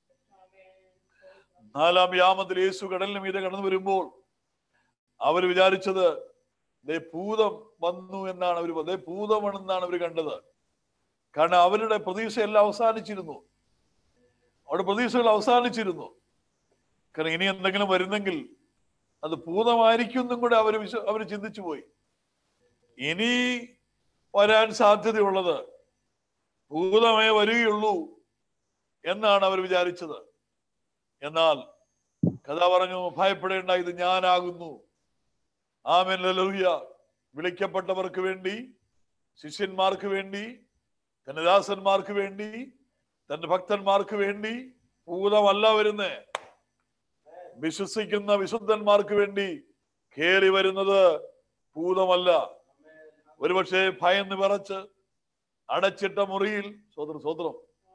നാലാം യാമത്തിൽ യേശു കടലിന് മീതെ കടന്നു വരുമ്പോൾ അവർ വിചാരിച്ചത് ദേ ഭൂതം വന്നു എന്നാണ് അവർ ദേ ഭൂതമാണെന്നാണ് അവർ കണ്ടത് കാരണം അവരുടെ പ്രതീക്ഷ എല്ലാം അവസാനിച്ചിരുന്നു അവരുടെ പ്രതീക്ഷകൾ അവസാനിച്ചിരുന്നു കാരണം ഇനി എന്തെങ്കിലും വരുന്നെങ്കിൽ അത് ഭൂതമായിരിക്കും എന്നും കൂടെ അവർ വിശ്വ അവർ ചിന്തിച്ചു പോയി ഇനി വരാൻ സാധ്യതയുള്ളത് ഭൂതമേ വരികയുള്ളൂ എന്നാണ് അവർ വിചാരിച്ചത് എന്നാൽ കഥ പറഞ്ഞു ഭയപ്പെടേണ്ട ഇത് ഞാനാകുന്നു ആമേൻ ലലൂയ വിളിക്കപ്പെട്ടവർക്ക് വേണ്ടി ശിഷ്യന്മാർക്ക് വേണ്ടി തന്റെ ദാസന്മാർക്ക് വേണ്ടി തന്റെ ഭക്തന്മാർക്ക് വേണ്ടി ഭൂതമല്ല വരുന്നേ വിശ്വസിക്കുന്ന വിശുദ്ധന്മാർക്ക് വേണ്ടി കേറി വരുന്നത് ഭൂതമല്ല ഒരുപക്ഷെ ഭയന്ന് വിറച്ച് അടച്ചിട്ട മുറിയിൽ സ്വതന്ത്രം സ്വതന്ത്രം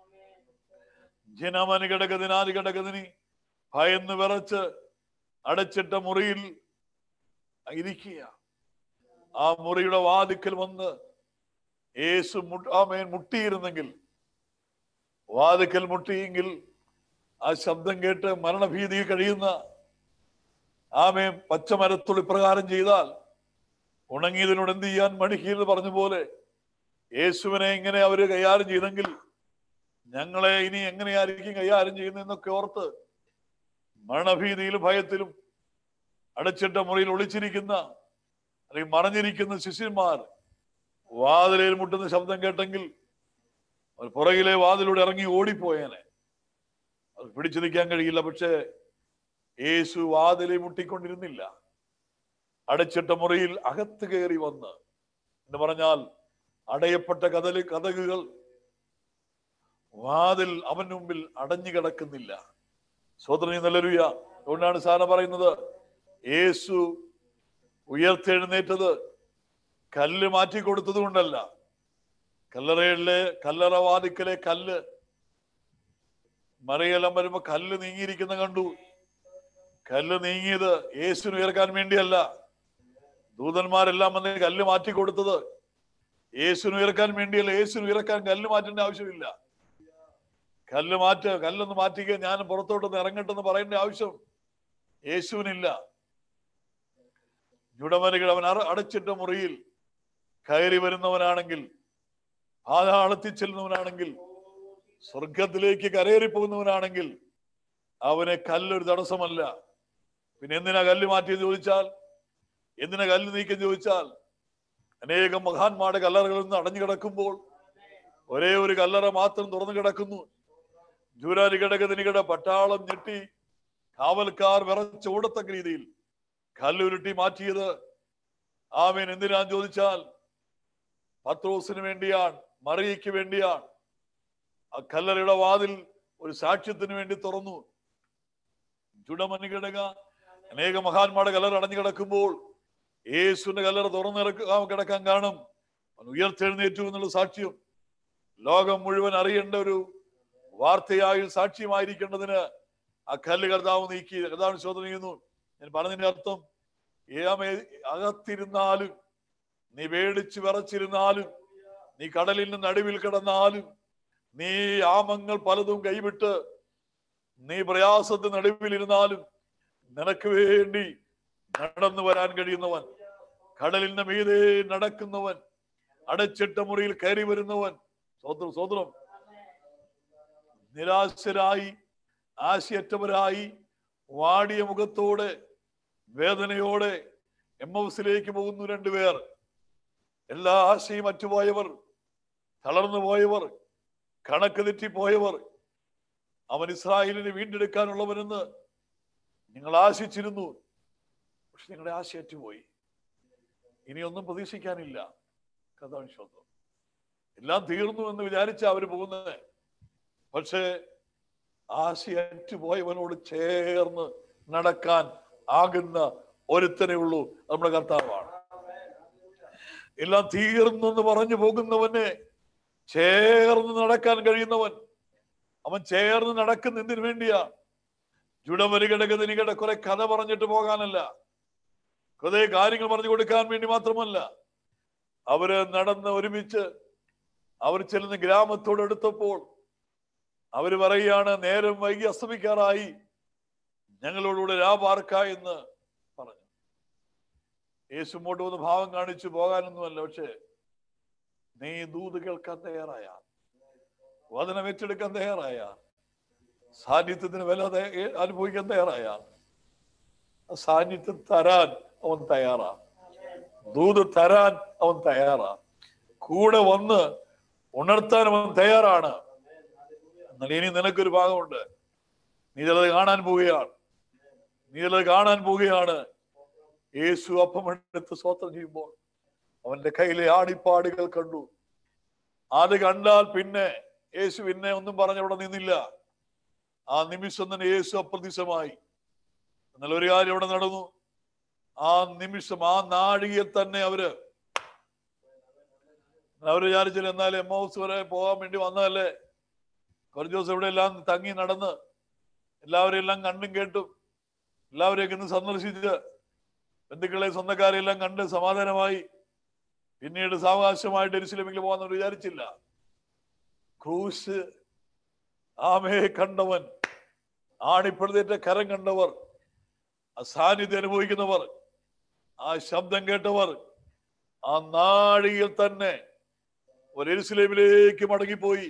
ജനമന് കിടക്കതിനാല് കിടക്കതിനി ഭയന്ന് വിറച്ച് അടച്ചിട്ട മുറിയിൽ ഇരിക്കുക ആ മുറിയുടെ വാതിക്കൽ വന്ന് യേശു മുട്ട് ആമേൻ മുട്ടിയിരുന്നെങ്കിൽ വാതിക്കൽ മുട്ടിയെങ്കിൽ ആ ശബ്ദം കേട്ട് മരണഭീതി കഴിയുന്ന ആമേ പച്ചമരത്തുള്ളി പ്രകാരം ചെയ്താൽ ഉണങ്ങിയതിനോട് എന്ത് ചെയ്യാൻ മടിക്കീന്ന് പറഞ്ഞ പോലെ യേശുവിനെ ഇങ്ങനെ അവര് കൈകാര്യം ചെയ്തെങ്കിൽ ഞങ്ങളെ ഇനി എങ്ങനെയായിരിക്കും കൈകാര്യം ചെയ്യുന്നതെന്നൊക്കെ ഓർത്ത് മരണഭീതിയിലും ഭയത്തിലും അടച്ചിട്ട മുറിയിൽ ഒളിച്ചിരിക്കുന്ന അല്ലെങ്കിൽ മറഞ്ഞിരിക്കുന്ന ശിഷ്യന്മാർ വാതിലയിൽ മുട്ടുന്ന ശബ്ദം കേട്ടെങ്കിൽ അവർ പുറകിലെ വാതിലൂടെ ഇറങ്ങി ഓടിപ്പോയേനെ അത് പിടിച്ചു നിൽക്കാൻ കഴിയില്ല പക്ഷേ യേശു വാതിലെ മുട്ടിക്കൊണ്ടിരുന്നില്ല അടച്ചിട്ട മുറിയിൽ അകത്ത് കയറി വന്ന് എന്ന് പറഞ്ഞാൽ അടയപ്പെട്ട കഥല് കഥകുകൾ വാതിൽ അവൻ മുമ്പിൽ അടഞ്ഞു കിടക്കുന്നില്ല സ്വതന്ത്രി നല്ലരുയ അതുകൊണ്ടാണ് സാധന പറയുന്നത് യേശു ഉയർത്തെഴുന്നേറ്റത് കല്ല് മാറ്റി കൊടുത്തത് കൊണ്ടല്ല കല്ലറയിലെ കല്ലറ വാതിക്കലെ കല്ല് മറിയെല്ലാം വരുമ്പോ കല്ല് നീങ്ങിയിരിക്കുന്ന കണ്ടു കല്ല് നീങ്ങിയത് യേശുവിന് ഉയർക്കാൻ വേണ്ടിയല്ല ദൂതന്മാരെല്ലാം വന്ന് കല്ല് മാറ്റി കൊടുത്തത് യേശുവിന് ഉയർക്കാൻ വേണ്ടിയല്ല യേശുവിന് ഉയർക്കാൻ കല്ല് മാറ്റേണ്ട ആവശ്യമില്ല കല്ല് മാറ്റ കല്ലൊന്ന് മാറ്റിക്കുക ഞാൻ പുറത്തോട്ടൊന്ന് ഇറങ്ങട്ടെന്ന് പറയേണ്ട ആവശ്യം യേശുവിനില്ല ജുഡമനുകൾ അവൻ അറ- അടച്ചിട്ട മുറിയിൽ കയറി വരുന്നവനാണെങ്കിൽ പാതാളത്തിൽ ചെല്ലുന്നവനാണെങ്കിൽ സ്വർഗത്തിലേക്ക് കരയേറി പോകുന്നവനാണെങ്കിൽ അവനെ കല്ലൊരു തടസ്സമല്ല പിന്നെ എന്തിനാ കല്ല് മാറ്റിയെന്ന് ചോദിച്ചാൽ എന്തിനാ കല്ല് നീക്കം ചോദിച്ചാൽ അനേകം മഹാന്മാരുടെ കല്ലറകളിൽ നിന്ന് അടഞ്ഞു കിടക്കുമ്പോൾ ഒരേ ഒരു കല്ലറ മാത്രം തുറന്നു കിടക്കുന്നു ജൂരാനികടകതിനികട പട്ടാളം ഞെട്ടി കാവൽക്കാർ വിറച്ചോടത്തക്ക രീതിയിൽ കല്ലുരുട്ടി മാറ്റിയത് ആമേൻ എന്തിനാന്ന് ചോദിച്ചാൽ പത്രോസിന് വേണ്ടിയാണ് മറിയയ്ക്ക് വേണ്ടിയാണ് ആ കല്ലറയുടെ വാതിൽ ഒരു സാക്ഷ്യത്തിന് വേണ്ടി തുറന്നു ചുടമഞ്ഞ് അനേക മഹാന്മാരുടെ കല്ലറ അടഞ്ഞു കിടക്കുമ്പോൾ യേശുവിന്റെ കല്ലറ തുറന്നു കിടക്ക- കിടക്കാൻ കാണും അവൻ ഉയർത്തെഴുന്നേറ്റു എന്നുള്ള സാക്ഷ്യം ലോകം മുഴുവൻ അറിയേണ്ട ഒരു വാർത്തയായി സാക്ഷ്യമായിരിക്കേണ്ടതിന് ആ കല്ല് കർത്താവ് നീക്കി കർത്താവിന് ശോധന ചെയ്യുന്നു ഞാൻ പറഞ്ഞതിന്റെ അർത്ഥം ഏമേ അകത്തിരുന്നാലും നീ വേടിച്ച് വിറച്ചിരുന്നാലും നീ കടലിന്റെ നടുവിൽ കിടന്നാലും നീ ആമങ്ങൾ പലതും കൈവിട്ട് നീ പ്രയാസത്തിന് നടുവിലിരുന്നാലും നിനക്ക് വേണ്ടി നടന്നു വരാൻ കഴിയുന്നവൻ കടലിന്റെ മീതെ നടക്കുന്നവൻ അടച്ചിട്ട മുറിയിൽ കയറി വരുന്നവൻ സ്വതന്ത്രം സ്വതന്ത്രം നിരാശരായി ആശയറ്റവരായി വാടിയ മുഖത്തോടെ വേദനയോടെ എം എസിലേക്ക് പോകുന്നു രണ്ടുപേർ എല്ലാ ആശയും അറ്റുപോയവർ തളർന്നു പോയവർ കണക്ക് തെറ്റിപ്പോയവർ അവൻ ഇസ്രായേലിനെ വീണ്ടെടുക്കാനുള്ളവനെന്ന് നിങ്ങൾ ആശിച്ചിരുന്നു പക്ഷെ നിങ്ങളുടെ ആശ അറ്റുപോയി ഇനിയൊന്നും പ്രതീക്ഷിക്കാനില്ല കഥാവിശ്വാസം എല്ലാം തീർന്നു എന്ന് വിചാരിച്ച അവര് പോകുന്നത് പക്ഷേ ആശയറ്റുപോയവനോട് ചേർന്ന് നടക്കാൻ ആകുന്ന ഒരുത്തനേ ഉള്ളൂ നമ്മുടെ കർത്താവാണ് എല്ലാം തീർന്നു എന്ന് പറഞ്ഞു പോകുന്നവനെ ചേർന്ന് നടക്കാൻ കഴിയുന്നവൻ അവൻ ചേർന്ന് നടക്കുന്ന എന്തിനു വേണ്ടിയാ ജുഡമരികടകനികട കുറെ കഥ പറഞ്ഞിട്ട് പോകാനല്ല കുറെ കാര്യങ്ങൾ പറഞ്ഞു കൊടുക്കാൻ വേണ്ടി മാത്രമല്ല അവര് നടന്ന് ഒരുമിച്ച് അവർ ചെല്ലുന്ന ഗ്രാമത്തോടെടുത്തപ്പോൾ അവര് പറയുകയാണ് നേരം വൈകി അസ്തമിക്കാറായി ഞങ്ങളോടുകൂടെ രാപാർക്ക എന്ന് പറഞ്ഞു യേശു മുമ്പോട്ട് വന്ന് ഭാവം കാണിച്ചു പോകാനൊന്നുമല്ല പക്ഷേ നീ ദൂത് കേൾക്കാൻ തയ്യാറായ വചനം ഏറ്റെടുക്കാൻ തയ്യാറായ സാന്നിധ്യത്തിന് വില തയ്യ- ഏ- അനുഭവിക്കാൻ തയ്യാറായ ആ സാന്നിധ്യം തരാൻ അവൻ തയ്യാറാ ദൂത് തരാൻ അവൻ തയ്യാറാ കൂടെ വന്ന് ഉണർത്താൻ അവൻ തയ്യാറാണ് എന്നാൽ ഇനി നിനക്കൊരു ഭാഗമുണ്ട് നീ ചിലത് കാണാൻ പോവുകയാണ് നീ ചിലത് കാണാൻ പോവുകയാണ് യേശു അപ്പമെടുത്ത് സ്വത്രം ചെയ്യുമ്പോൾ അവന്റെ കയ്യിലെ ആടിപ്പാടുകൾ കണ്ടു അത് കണ്ടാൽ പിന്നെ യേശു പിന്നെ ഒന്നും പറഞ്ഞ് അവിടെ നിന്നില്ല ആ നിമിഷം തന്നെ യേശു അപ്രത്യക്ഷമായി എന്നാൽ ഒരു കാര്യം അവിടെ നടന്നു ആ നിമിഷം ആ നാഴികയിൽ തന്നെ അവര് അവര് വിചാരിച്ചില്ല എന്നാലും എം ഹൗസ് വരെ പോകാൻ വേണ്ടി വന്നതല്ലേ കുറച്ച് ദിവസം ഇവിടെ എല്ലാം തങ്ങി നടന്ന് എല്ലാവരെയും എല്ലാം കണ്ടും കേട്ടും എല്ലാവരെയൊക്കെ ഇന്ന് സന്ദർശിച്ച് ബന്ധുക്കളെ സ്വന്തക്കാരെ എല്ലാം കണ്ട് സമാധാനമായി പിന്നീട് സാവകാശമായിട്ട് എരിശിലമെങ്കിൽ പോകാന്ന് വിചാരിച്ചില്ല ക്രൂശ് ആമയെ കണ്ടവൻ ആണിപ്പെടുത്തേറ്റ കരം കണ്ടവർ ആ സാന്നിധ്യം അനുഭവിക്കുന്നവർ ആ ശബ്ദം കേട്ടവർ ആ നാഴിയിൽ തന്നെ ഒരു എരുസലേമിലേക്ക് മടങ്ങിപ്പോയി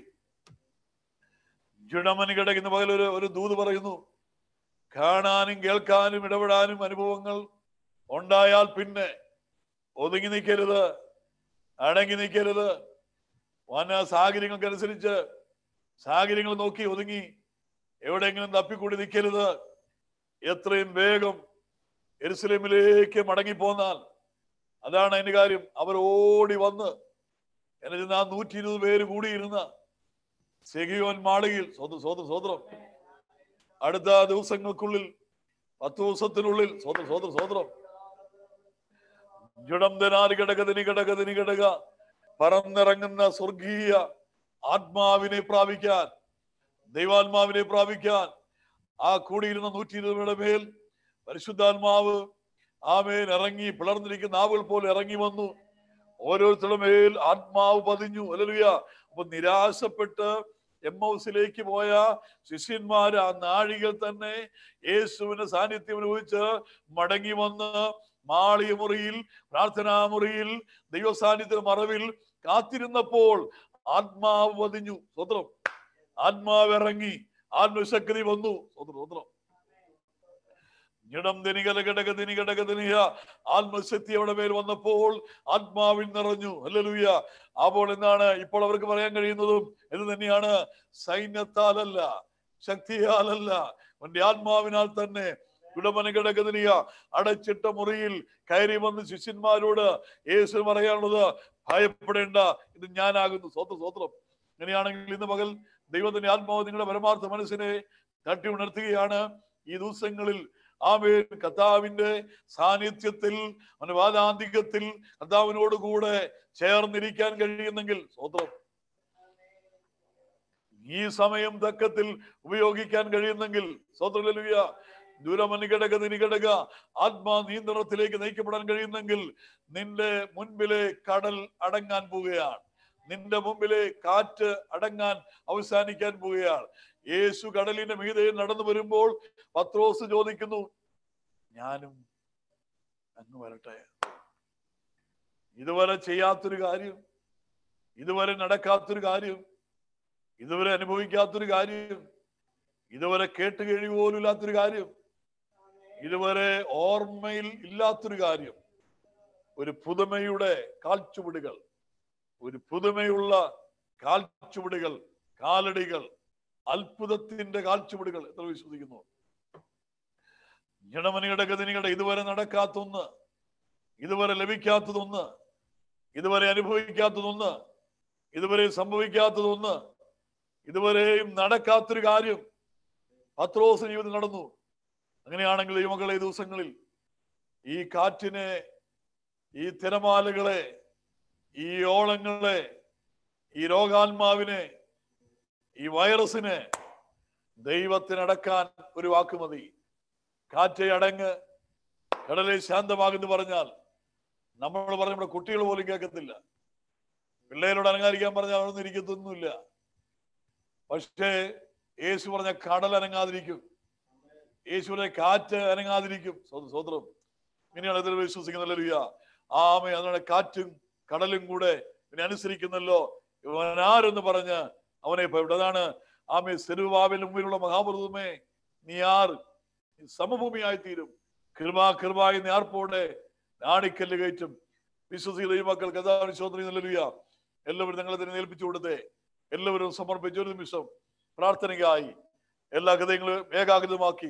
ജുഡമന് കിടക്കുന്ന പകൽ ഒരു ഒരു ദൂത് പറയുന്നു കാണാനും കേൾക്കാനും ഇടപെടാനും അനുഭവങ്ങൾ ഉണ്ടായാൽ പിന്നെ ഒതുങ്ങി നിൽക്കരുത് അടങ്ങി നിൽക്കരുത് വന സാഹചര്യങ്ങൾക്കനുസരിച്ച് സാഹചര്യങ്ങൾ നോക്കി ഒതുങ്ങി എവിടെയെങ്കിലും തപ്പിക്കൂടി നിൽക്കരുത് എത്രയും വേഗം എരുസലേമിലേക്ക് മടങ്ങിപ്പോന്നാൽ അതാണ് അതിന്റെ കാര്യം അവർ ഓടി വന്ന് എന്നിട്ട് ആ നൂറ്റി ഇരുപത് പേര് കൂടിയിരുന്ന സെഗിയോൻ മാളികയിൽ സ്വതം സ്വതം സ്വതന്ത്രം അടുത്ത ദിവസങ്ങൾക്കുള്ളിൽ പത്ത് ദിവസത്തിനുള്ളിൽ സ്വതം സ്വതം സ്വതന്ത്രം ജുഡം ദിനാരി കിടക ദിനി കിടക ദിനി കിടക പറന്നിറങ്ങുന്ന സ്വർഗീയ ആത്മാവിനെ പ്രാപിക്കാൻ ദൈവാത്മാവിനെ പ്രാപിക്കാൻ ആ കൂടിയിരുന്ന നൂറ്റി ഇരുപതുകളുടെ മേൽ പരിശുദ്ധാത്മാവ് ആമേൻ ഇറങ്ങി പിളർന്നിരിക്കുന്ന ആവുകൾ പോലെ ഇറങ്ങി വന്നു ഓരോരുത്തരുടെ മേൽ ആത്മാവ് പതിഞ്ഞു അല്ലലുയ അപ്പൊ നിരാശപ്പെട്ട് എം ഹൗസിലേക്ക് പോയ ശിഷ്യന്മാര് ആ നാഴികൾ തന്നെ യേശുവിന്റെ സാന്നിധ്യം അനുഭവിച്ച് മടങ്ങി വന്ന് മാളിയ മുറിയിൽ പ്രാർത്ഥനാ മുറിയിൽ ദൈവ സാന്നിധ്യ മറവിൽ കാത്തിരുന്നപ്പോൾ ആത്മാവ് പതിഞ്ഞു സ്വത്രം ആത്മാവ് ഇറങ്ങി ആത്മശക്തി വന്നു സ്വത്രം സ്വത്രം ഇടം ദിനികല ഘടക ദിനി ഘടക ദിനിയ ആത്മശക്തി അവിടെ മേൽ വന്നപ്പോൾ ആത്മാവിൽ നിറഞ്ഞു അല്ലലുയ്യ അപ്പോൾ എന്താണ് ഇപ്പോൾ അവർക്ക് പറയാൻ കഴിയുന്നതും ഇത് തന്നെയാണ് സൈന്യത്താലല്ല ശക്തിയാലല്ല അവന്റെ ആത്മാവിനാൽ തന്നെ ഉടമന ഘടകതിനിയ അടച്ചിട്ട മുറിയിൽ കയറി വന്ന് ശിഷ്യന്മാരോട് യേശു പറയാനുള്ളത് ഭയപ്പെടേണ്ട ഇത് ഞാനാകുന്നു സ്വന്തം സ്വത്രം അങ്ങനെയാണെങ്കിൽ ഇന്ന് പകൽ ദൈവത്തിന്റെ ആത്മാവ് നിങ്ങളുടെ പരമാർത്ഥ മനസ്സിനെ തട്ടി ഉണർത്തുകയാണ് ഈ ദിവസങ്ങളിൽ ആമേൻ കർത്താവിന്റെ സാന്നിധ്യത്തിൽ അനുവാദാന്തികത്തിൽ കർത്താവിനോട് കൂടെ ചേർന്നിരിക്കാൻ കഴിയുന്നെങ്കിൽ സ്വത്രം ഈ സമയം തക്കത്തിൽ ഉപയോഗിക്കാൻ കഴിയുന്നെങ്കിൽ സ്വത്രലുയ ദൂരമനികടക നിനികടക ആത്മാ നിയന്ത്രണത്തിലേക്ക് നയിക്കപ്പെടാൻ കഴിയുന്നെങ്കിൽ നിന്റെ മുൻപിലെ കടൽ അടങ്ങാൻ പോവുകയാണ് നിന്റെ മുമ്പിലെ കാറ്റ് അടങ്ങാൻ അവസാനിക്കാൻ പോവുകയാണ് യേശു കടലിന്റെ മീതെ നടന്നു വരുമ്പോൾ പത്രോസ് ചോദിക്കുന്നു ഞാനും അങ്ങ് വരട്ടെ ഇതുവരെ ചെയ്യാത്തൊരു കാര്യം ഇതുവരെ നടക്കാത്തൊരു കാര്യം ഇതുവരെ അനുഭവിക്കാത്തൊരു കാര്യം ഇതുവരെ കേട്ട് കഴിവ് പോലും ഇല്ലാത്തൊരു കാര്യം ഇതുവരെ ഓർമ്മയിൽ ഇല്ലാത്തൊരു കാര്യം ഒരു പുതുമയുടെ കാൽച്ചുവടുകൾ ഒരു പുതുമയുള്ള കാൽച്ചുവടുകൾ കാലടികൾ അത്ഭുതത്തിന്റെ കാൽച്ചുവടുകൾ എത്ര വിശ്വസിക്കുന്നു ജനമനിയുടെ ഗതിനികളുടെ ഇതുവരെ നടക്കാത്തൊന്ന് ഇതുവരെ ലഭിക്കാത്തതൊന്ന് ഇതുവരെ അനുഭവിക്കാത്തതൊന്ന് ഇതുവരെ സംഭവിക്കാത്തതൊന്ന് ഇതുവരെയും നടക്കാത്തൊരു കാര്യം പത്രോസ് ജീവിതം നടന്നു അങ്ങനെയാണെങ്കിൽ ഈ മക്കളെ ഈ ദിവസങ്ങളിൽ ഈ കാറ്റിനെ ഈ തിരമാലകളെ ഈ ഓളങ്ങളെ ഈ രോഗാത്മാവിനെ ഈ വൈറസിനെ ദൈവത്തിനടക്കാൻ ഒരു വാക്ക് മതി കാറ്റെ അടങ്ങ് കടലെ ശാന്തമാകുന്നു പറഞ്ഞാൽ നമ്മൾ പറഞ്ഞ നമ്മുടെ കുട്ടികൾ പോലും കേൾക്കത്തില്ല പിള്ളേരോട് അനങ്ങാതിരിക്കാൻ പറഞ്ഞാൽ അതൊന്നും ഇരിക്കത്തൊന്നുമില്ല പക്ഷേ യേശു പറഞ്ഞ കടൽ അനങ്ങാതിരിക്കും യേശുവിനെ കാറ്റ് അനങ്ങാതിരിക്കും സ്വ- സ്വത്രം ഇങ്ങനെയാണ് ഇതിൽ വിശ്വസിക്കുന്നില്ല ആമേ അതുകൊണ്ട് കാറ്റും കടലും കൂടെ ഇവനെ അനുസരിക്കുന്നല്ലോ ഇവൻ ആരെന്ന് പറഞ്ഞ് അവനെ ഭയപ്പെട്ടു അതാണ് ആമേ സെരുവാവിന് മുമ്പിലുള്ള മഹാപുരുതമേ നീ ആർ നീ സമഭൂമിയായി തീരും കൃപ കൃപായി നേർപ്പോടെ നാണിക്കല്ല് കയറ്റും വിശ്വസിക്കുന്ന ഈ മക്കൾ കഥാവിശ്വസിക്കുന്നില്ല എല്ലാവരും നിങ്ങളെ തന്നെ ഏൽപ്പിച്ചു കൊടുത്തേ എല്ലാവരും സമർപ്പിച്ച ഒരു നിമിഷം പ്രാർത്ഥനയ്ക്കായി എല്ലാ കഥകളും ഏകാഗ്രതമാക്കി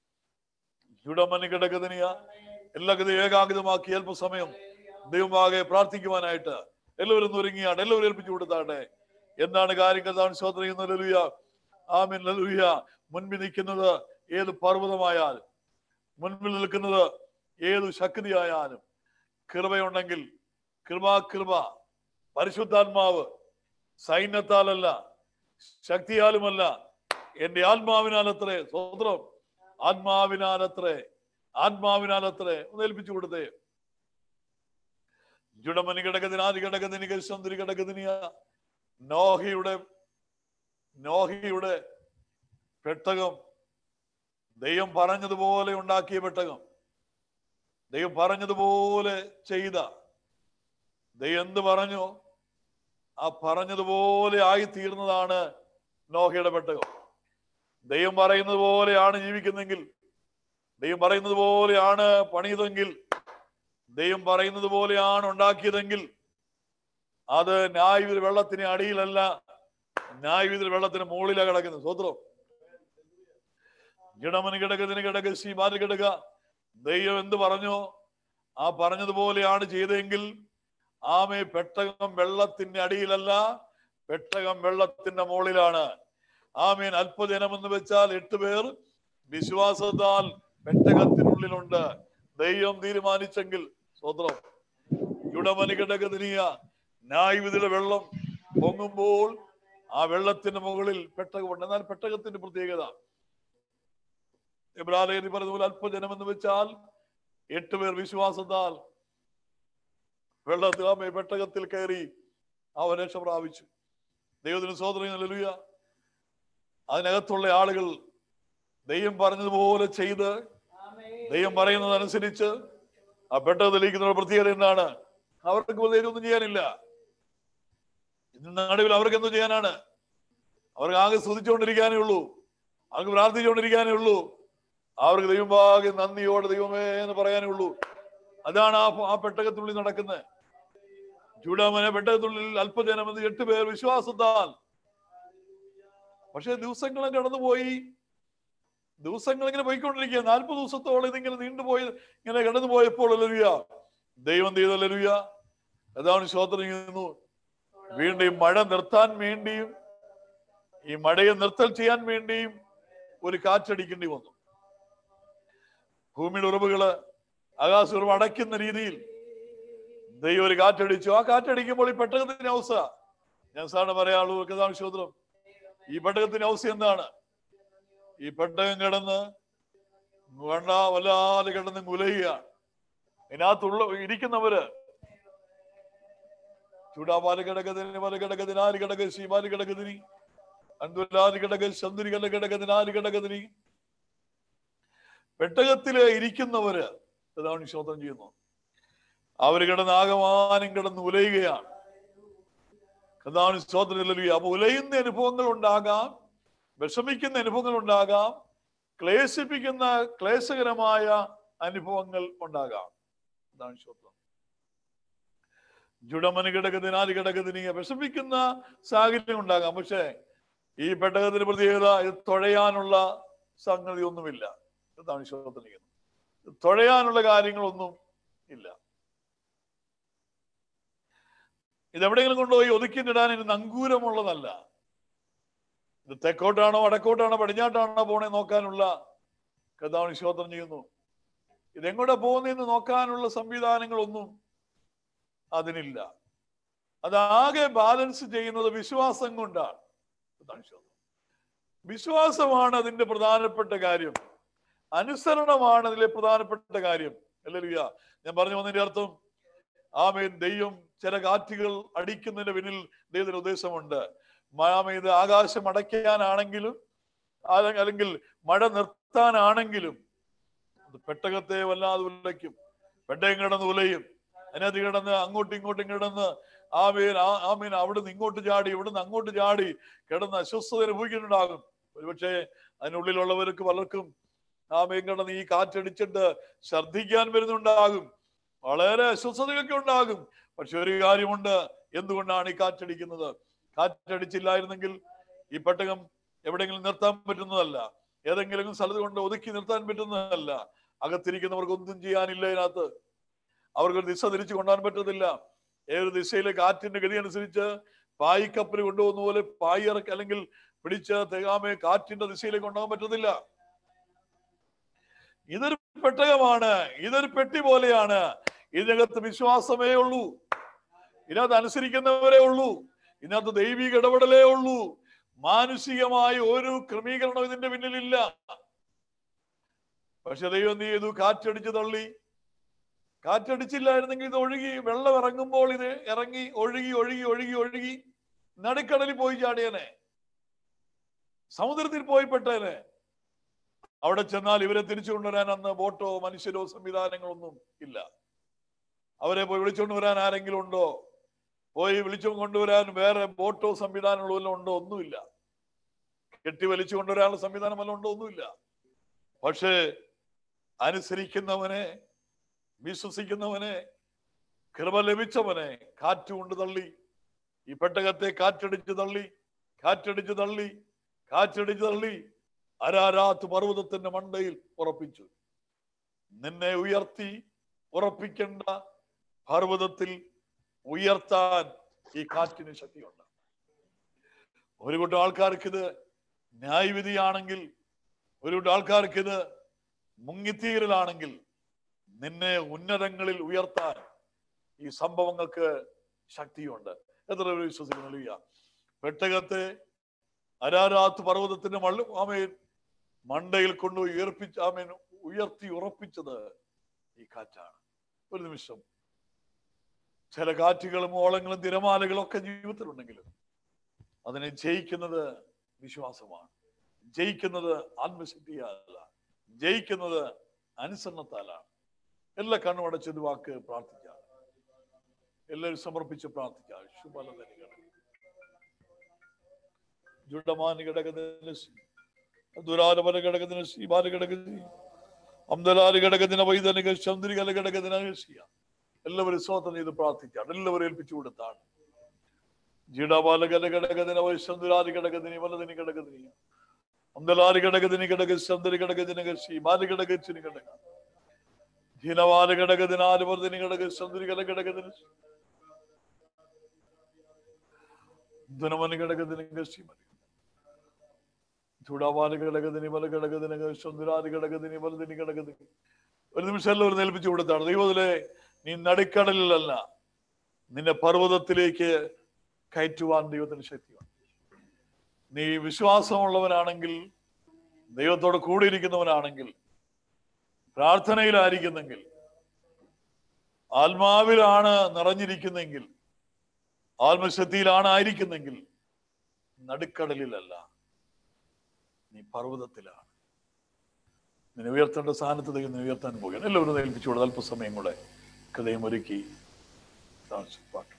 ചുടമന് കിടക്കതനിയ എല്ലാ കഥയും ഏകാഗ്രതമാക്കി അല്പസമയം ദൈവമാകെ പ്രാർത്ഥിക്കുവാനായിട്ട് എല്ലാവരും ഒന്ന് ഒരുങ്ങിയാണ് എല്ലാവരും ഏൽപ്പിച്ചു കൊടുത്താട്ടെ എന്താണ് കാര്യം കഥാണ് ശ്രോത്ര ചെയ്യുന്നത് ലലുയ ആമിൻ ലലുയ മുൻപിൽ നിൽക്കുന്നത് ഏത് പർവ്വതമായാലും മുൻപിൽ നിൽക്കുന്നത് ഏത് ശക്തിയായാലും കൃപയുണ്ടെങ്കിൽ കൃപ കൃപ പരിശുദ്ധാത്മാവ് സൈന്യത്താലല്ല ശക്തിയാലുമല്ല എന്റെ ആത്മാവിനാലത്രേ സ്വതന്ത്രം ആത്മാവിനാലത്രേ ആത്മാവിനാലത്രേ ഒന്ന് ഏൽപ്പിച്ചു കൊടുത്തേ ജുഡമനി കിടക്കതിന് ആദ്യ കിടക്കതിന് കശന്തിരി കിടക്കതിനിയ നോഹയുടെ നോഹയുടെ പെട്ടകം ദൈവം പറഞ്ഞതുപോലെ ഉണ്ടാക്കിയ പെട്ടകം ദൈവം പറഞ്ഞതുപോലെ ചെയ്ത ദൈവം എന്ത് പറഞ്ഞു ആ പറഞ്ഞതുപോലെ ആയി തീർന്നതാണ് നോഹയുടെ പെട്ടകം ദൈവം പറയുന്നത് പോലെയാണ് ജീവിക്കുന്നെങ്കിൽ ദൈവം പറയുന്നത് പോലെയാണ് പണിയതെങ്കിൽ ദൈവം പറയുന്നത് പോലെയാണ് ഉണ്ടാക്കിയതെങ്കിൽ അത് ന്യായവിധി വെള്ളത്തിന് അടിയിലല്ല ന്യായവിധി വെള്ളത്തിന് മുകളിലാണ് കിടക്കുന്നത് സ്വത്രം കിടമന് കിടക്കതിന് കിടക്ക ശ്രീമാന് കിടക്ക ദൈവം എന്ത് പറഞ്ഞു ആ പറഞ്ഞതുപോലെയാണ് ചെയ്തതെങ്കിൽ ആമേ പെട്ടകം വെള്ളത്തിന്റെ അടിയിലല്ല പെട്ടകം വെള്ളത്തിന്റെ മുകളിലാണ് ആമേൻ അല്പജനം എന്ന് വെച്ചാൽ എട്ട് പേർ വിശ്വാസത്താൽ പെട്ടകത്തിനുള്ളിലുണ്ട് ദൈവം തീരുമാനിച്ചെങ്കിൽ സ്വത്രം ചുടമന് കിടക്കതിനിയ ന്യായവിധിയുടെ വെള്ളം പൊങ്ങുമ്പോൾ ആ വെള്ളത്തിന്റെ മുകളിൽ പെട്ടകമുണ്ട് എന്നാൽ പെട്ടകത്തിന്റെ പ്രത്യേകത ഇബ്രാഹിം പറഞ്ഞതുപോലെ അല്പജനം എന്ന് വെച്ചാൽ എട്ട് പേർ വിശ്വാസത്താൽ വെള്ളത്തിൽ ആമേ പെട്ടകത്തിൽ കയറി അവൻ രക്ഷ പ്രാപിച്ചു ദൈവത്തിന് സോദരം നൽകുക അതിനകത്തുള്ള ആളുകൾ ദൈവം പറഞ്ഞതുപോലെ ചെയ്ത് ദൈവം പറയുന്നതനുസരിച്ച് ആ പെട്ടകത്തിലിരിക്കുന്ന പ്രത്യേകത എന്താണ് അവർക്ക് പ്രത്യേകിച്ച് ഒന്നും ചെയ്യാനില്ല ഇന്ന് നടുവിൽ അവർക്ക് എന്തും ചെയ്യാനാണ് അവർക്ക് ആകെ സ്തുതിച്ചുകൊണ്ടിരിക്കാനേ ഉള്ളൂ അവർക്ക് പ്രാർത്ഥിച്ചുകൊണ്ടിരിക്കാനേ ഉള്ളൂ അവർക്ക് ദൈവമാകെ നന്ദിയോടെ ദൈവമേ എന്ന് പറയാനേ ഉള്ളൂ അതാണ് ആ ആ പെട്ടകത്തിനുള്ളിൽ നടക്കുന്നത് ചൂടാമനെ പെട്ടകത്തിനുള്ളിൽ അല്പജനം എന്ന് എട്ട് പേർ വിശ്വാസത്താൽ പക്ഷെ ദിവസങ്ങളും കടന്നുപോയി ദിവസങ്ങൾ ഇങ്ങനെ പോയിക്കൊണ്ടിരിക്കുക നാൽപ്പത് ദിവസത്തോളം ഇതിങ്ങനെ നീണ്ടുപോയി ഇങ്ങനെ കടന്നു പോയപ്പോൾ അല്ലരുയ ദൈവം ചെയ്തല്ലരുയ അതാണ് ശ്രോത്രം ചെയ്യുന്നു വീണ്ടും ഈ മഴ നിർത്താൻ വേണ്ടിയും ഈ മഴയെ നിർത്തൽ ചെയ്യാൻ വേണ്ടിയും ഒരു കാറ്റടിക്കേണ്ടി വന്നു ഭൂമിയുടെ ഉറവുകള് ആകാശ ഉറവ് അടയ്ക്കുന്ന രീതിയിൽ ദൈവം ഒരു കാറ്റടിച്ചു ആ കാറ്റടിക്കുമ്പോൾ ഈ പെട്ടകത്തിന്റെ അവസ്ഥ ഞാൻ സാറിന് പറയാനുള്ളൂ കഥാണ് ശ്രോത്രം ഈ പെട്ടകത്തിന്റെ അവസ്ഥ എന്താണ് ഈ പെട്ടകം കിടന്ന് വേണ്ട വല്ലാതെ കിടന്ന് മുലയുകയാണ് ഇതിനകത്തുള്ള ഇരിക്കുന്നവര് ചൂടാപാല് കിടക്കതിന് പല കിടക്കതിന് ആര് കിടക്ക ശ്രീമാല് കിടക്കതിന് അൻപുലാല് കിടക്ക ചന്ദ്രികല കിടക്കതിന് ആര് കിടക്കതിന് പെട്ടകത്തില് ഇരിക്കുന്നവര് ഇതാണ് ശോധനം ചെയ്യുന്നു അവര് കിടന്ന് ആകമാനം കിടന്ന് ഉലയുകയാണ് അതാണ് സ്തോത്രത്തിലല്ലേ അപ്പൊ ഉലയുന്ന അനുഭവങ്ങൾ ഉണ്ടാകാം വിഷമിക്കുന്ന അനുഭവങ്ങൾ ഉണ്ടാകാം ക്ലേശിപ്പിക്കുന്ന ക്ലേശകരമായ അനുഭവങ്ങൾ ഉണ്ടാകാം അതാണ് ശ്രോത്രം ജുഡമന് കിടക്കതിനാൽ കിടക്കതിന് വിഷമിക്കുന്ന സാഹചര്യം ഉണ്ടാകാം പക്ഷെ ഈ പെട്ടകത്തിന് പ്രത്യേകത ഇത് തുഴയാനുള്ള സംഗതി ഒന്നുമില്ല ഇതാണ് ശ്രോത്രിക്കുന്നത് തുഴയാനുള്ള കാര്യങ്ങളൊന്നും ഇല്ല ഇതെവിടെയെങ്കിലും കൊണ്ടുപോയി ഒതുക്കിയിടാൻ ഇതിന് നങ്കൂരമുള്ളതല്ല ഇത് തെക്കോട്ടാണോ വടക്കോട്ടാണോ പടിഞ്ഞാട്ടാണോ പോണേ നോക്കാനുള്ള കഥാണ് ശ്രോത്രം ചെയ്യുന്നു ഇതെങ്ങോട്ടാ പോകുന്നതെന്ന് നോക്കാനുള്ള സംവിധാനങ്ങളൊന്നും അതിനില്ല അതാകെ ബാലൻസ് ചെയ്യുന്നത് വിശ്വാസം കൊണ്ടാണ് അതാണ് ശ്രോത്രം വിശ്വാസമാണ് അതിന്റെ പ്രധാനപ്പെട്ട കാര്യം അനുസരണമാണ് അതിലെ പ്രധാനപ്പെട്ട കാര്യം അല്ലല്ല ഞാൻ പറഞ്ഞു വന്നതിന്റെ അർത്ഥം ആമേൻ ദൈവം ചില കാറ്റുകൾ അടിക്കുന്നതിന് പിന്നിൽ ദൈവത്തിന് ഉദ്ദേശമുണ്ട് ആമേ ഇത് ആകാശം അടയ്ക്കാനാണെങ്കിലും അല്ലെ- അല്ലെങ്കിൽ മഴ നിർത്താനാണെങ്കിലും അത് പെട്ടകത്തെ വല്ലാതെ ഉലയ്ക്കും പെട്ടകം കിടന്ന് ഉലയും അതിനകത്ത് കിടന്ന് അങ്ങോട്ടും ഇങ്ങോട്ടും കിടന്ന് ആമേൻ ആ- ആമേൻ അവിടുന്ന് ഇങ്ങോട്ട് ചാടി ഇവിടുന്ന് അങ്ങോട്ട് ചാടി കിടന്ന് അസ്വസ്ഥത അനുഭവിക്കുന്നുണ്ടാകും ഒരുപക്ഷെ അതിനുള്ളിലുള്ളവർക്ക് പലർക്കും ആമേൻ കിടന്ന് ഈ കാറ്റടിച്ചിട്ട് ഛർദ്ദിക്കാൻ വരുന്നുണ്ടാകും വളരെ അസ്വസ്ഥതയൊക്കെ ഉണ്ടാകും പക്ഷെ ഒരു കാര്യമുണ്ട് എന്തുകൊണ്ടാണ് ഈ കാറ്റടിക്കുന്നത് കാറ്റടിച്ചില്ലായിരുന്നെങ്കിൽ ഈ പെട്ടകം എവിടെയെങ്കിലും നിർത്താൻ പറ്റുന്നതല്ല ഏതെങ്കിലും സ്ഥലത്ത് കൊണ്ട് ഒതുക്കി നിർത്താൻ പറ്റുന്നതല്ല അകത്തിരിക്കുന്നവർക്ക് ഒന്നും ചെയ്യാനില്ല ഇതിനകത്ത് അവർക്കൊരു ദിശ തിരിച്ചു കൊണ്ടുപോകാൻ പറ്റത്തില്ല ഏതൊരു ദിശയിലെ കാറ്റിന്റെ ഗതി അനുസരിച്ച് പായിക്കപ്പൽ കൊണ്ടുപോകുന്ന പോലെ പായി ഇറക്കി അല്ലെങ്കിൽ പിടിച്ച് തെകാമെ കാറ്റിന്റെ ദിശയിലേക്ക് കൊണ്ടുപോകാൻ പറ്റത്തില്ല ഇതൊരു പെട്ടകമാണ് ഇതൊരു പെട്ടി പോലെയാണ് ഇതിനകത്ത് വിശ്വാസമേ ഉള്ളൂ ഇതിനകത്ത് അനുസരിക്കുന്നവരേ ഉള്ളൂ ഇതിനകത്ത് ദൈവിക ഇടപെടലേ ഉള്ളൂ മാനുഷികമായ ഒരു ക്രമീകരണവും ഇതിന്റെ പിന്നിലില്ല പക്ഷെ ദൈവം എന്ത് ചെയ്തു കാറ്റടിച്ച് തള്ളി കാറ്റടിച്ചില്ലായിരുന്നെങ്കിൽ ഇത് ഒഴുകി വെള്ളം ഇറങ്ങുമ്പോൾ ഇത് ഇറങ്ങി ഒഴുകി ഒഴുകി ഒഴുകി ഒഴുകി നടുക്കടലിൽ പോയി ചാടിയനെ സമുദ്രത്തിൽ പോയി പെട്ടേനെ അവിടെ ചെന്നാൽ ഇവരെ തിരിച്ചു കൊണ്ടുവരാൻ അന്ന് ബോട്ടോ മനുഷ്യരോ സംവിധാനങ്ങളൊന്നും ഇല്ല അവരെ പോയി വിളിച്ചുകൊണ്ട് വരാൻ ആരെങ്കിലും ഉണ്ടോ പോയി വിളിച്ചു കൊണ്ടുവരാൻ വേറെ ബോട്ടോ സംവിധാനങ്ങളോ വല്ലതും ഉണ്ടോ ഒന്നുമില്ല കെട്ടി വലിച്ചു കൊണ്ടുവരാനുള്ള സംവിധാനം വല്ലതും ഉണ്ടോ ഒന്നുമില്ല പക്ഷേ അനുസരിക്കുന്നവനെ വിശ്വസിക്കുന്നവനെ കൃപ ലഭിച്ചവനെ കാറ്റുകൊണ്ട് തള്ളി ഈ പെട്ടകത്തെ കാറ്റടിച്ച് തള്ളി കാറ്റടിച്ച് തള്ളി കാറ്റടിച്ച് തള്ളി അരാരാത്ത് പർവ്വതത്തിന്റെ മണ്ടയിൽ ഉറപ്പിച്ചു നിന്നെ ഉയർത്തി ഉറപ്പിക്കേണ്ട പർവ്വതത്തിൽ ഉയർത്താൻ ഈ കാറ്റിന് ശക്തിയുണ്ട് ഒരു കൂട്ടം ആൾക്കാർക്ക് ഇത് ന്യായവിധിയാണെങ്കിൽ ഒരു കൂട്ടം ആൾക്കാർക്ക് ഇത് മുങ്ങിത്തീരലാണെങ്കിൽ നിന്നെ ഉന്നതങ്ങളിൽ ഉയർത്താൻ ഈ സംഭവങ്ങൾക്ക് ശക്തിയുണ്ട് എത്ര പേര് വിശ്വസിക്കുന്നില്ല പെട്ടകത്തെ അരാരാത്ത് പർവ്വതത്തിന്റെ മള്ളു ആമേൻ മണ്ടയിൽ കൊണ്ടുപോയി ഉയർപ്പിച്ച് ആമേൻ ഉയർത്തി ഉറപ്പിച്ചത് ഈ കാറ്റാണ് ഒരു നിമിഷം ചില കാറ്റുകളും ഓളങ്ങളും തിരമാലകളും ഒക്കെ ജീവിതത്തിലുണ്ടെങ്കിലും അതിനെ ജയിക്കുന്നത് വിശ്വാസമാണ് ജയിക്കുന്നത് ആത്മശക്തിയല്ല ജയിക്കുന്നത് അനുസരണത്താലാണ് എല്ലാ കണ്ണുമടച്ചത് വാക്ക് പ്രാർത്ഥിക്കാം എല്ലാവരും സമർപ്പിച്ച് പ്രാർത്ഥിക്കാം ശുഭലതനികൾ ജുഡമാനി ഘടകത്തിന് ദുരാരപര ഘടകത്തിന് ശ്രീമാല ഘടകത്തിന് അംദലാല് ഘടകത്തിന് വൈതനിക ചന്ദ്രികല ഘടകത്തിന് ചെയ്യാം എല്ലാവരും സ്വതന്ത്രം ചെയ്ത് പ്രാർത്ഥിച്ചാണ് എല്ലാവരും ഏൽപ്പിച്ചു കൊടുത്താണ് ജീഡാബാലകല ഘടകത്തിന് വൈശന്തുരാരി ഘടകത്തിന് വലതിനി ഘടകത്തിന് അംദലാരി ഘടകത്തിന് ഘടക ചന്ദ്രി ഘടകത്തിന് ശ്രീമാല ഘടകത്തിന് ഘടക ധീനവാല ഘടകത്തിന് ആലുവർദ്ധനി ഘടക ചന്ദ്രികല ഘടകത്തിന് ധനമനി ഘടകത്തിന് ശ്രീമതി ചൂടാവാല് ഘടകത്തിന് പല ഘടകത്തിന് ചന്ദ്രാരി ഘടകത്തിന് വലതിനി ഘടകത്തിന് ഒരു നിമിഷം എല്ലാവരും നേൽപ്പിച്ചു കൊടുത്താണ് ദൈവത്തിലെ നീ നടുക്കടലിലല്ല നിന്നെ പർവ്വതത്തിലേക്ക് കയറ്റുവാൻ ദൈവത്തിന് ശക്തിയുണ്ട് നീ വിശ്വാസമുള്ളവനാണെങ്കിൽ ദൈവത്തോട് കൂടിയിരിക്കുന്നവനാണെങ്കിൽ പ്രാർത്ഥനയിലായിരിക്കുന്നെങ്കിൽ ആത്മാവിലാണ് നിറഞ്ഞിരിക്കുന്നെങ്കിൽ ആത്മശക്തിയിലാണ് ആയിരിക്കുന്നെങ്കിൽ നടുക്കടലിലല്ല നീ പർവ്വതത്തിലാണ് നിന്നെ ഉയർത്തേണ്ട സ്ഥാനത്ത് ദൈവം നിന്നെ ഉയർത്താൻ പോകുകയാണ് എല്ലാവരും ഏൽപ്പിച്ചു കൊടുത്ത് അല്പസമയം കൂടെ ഹൃദയം ഒരുക്കി താമസിപ്പാട്ട്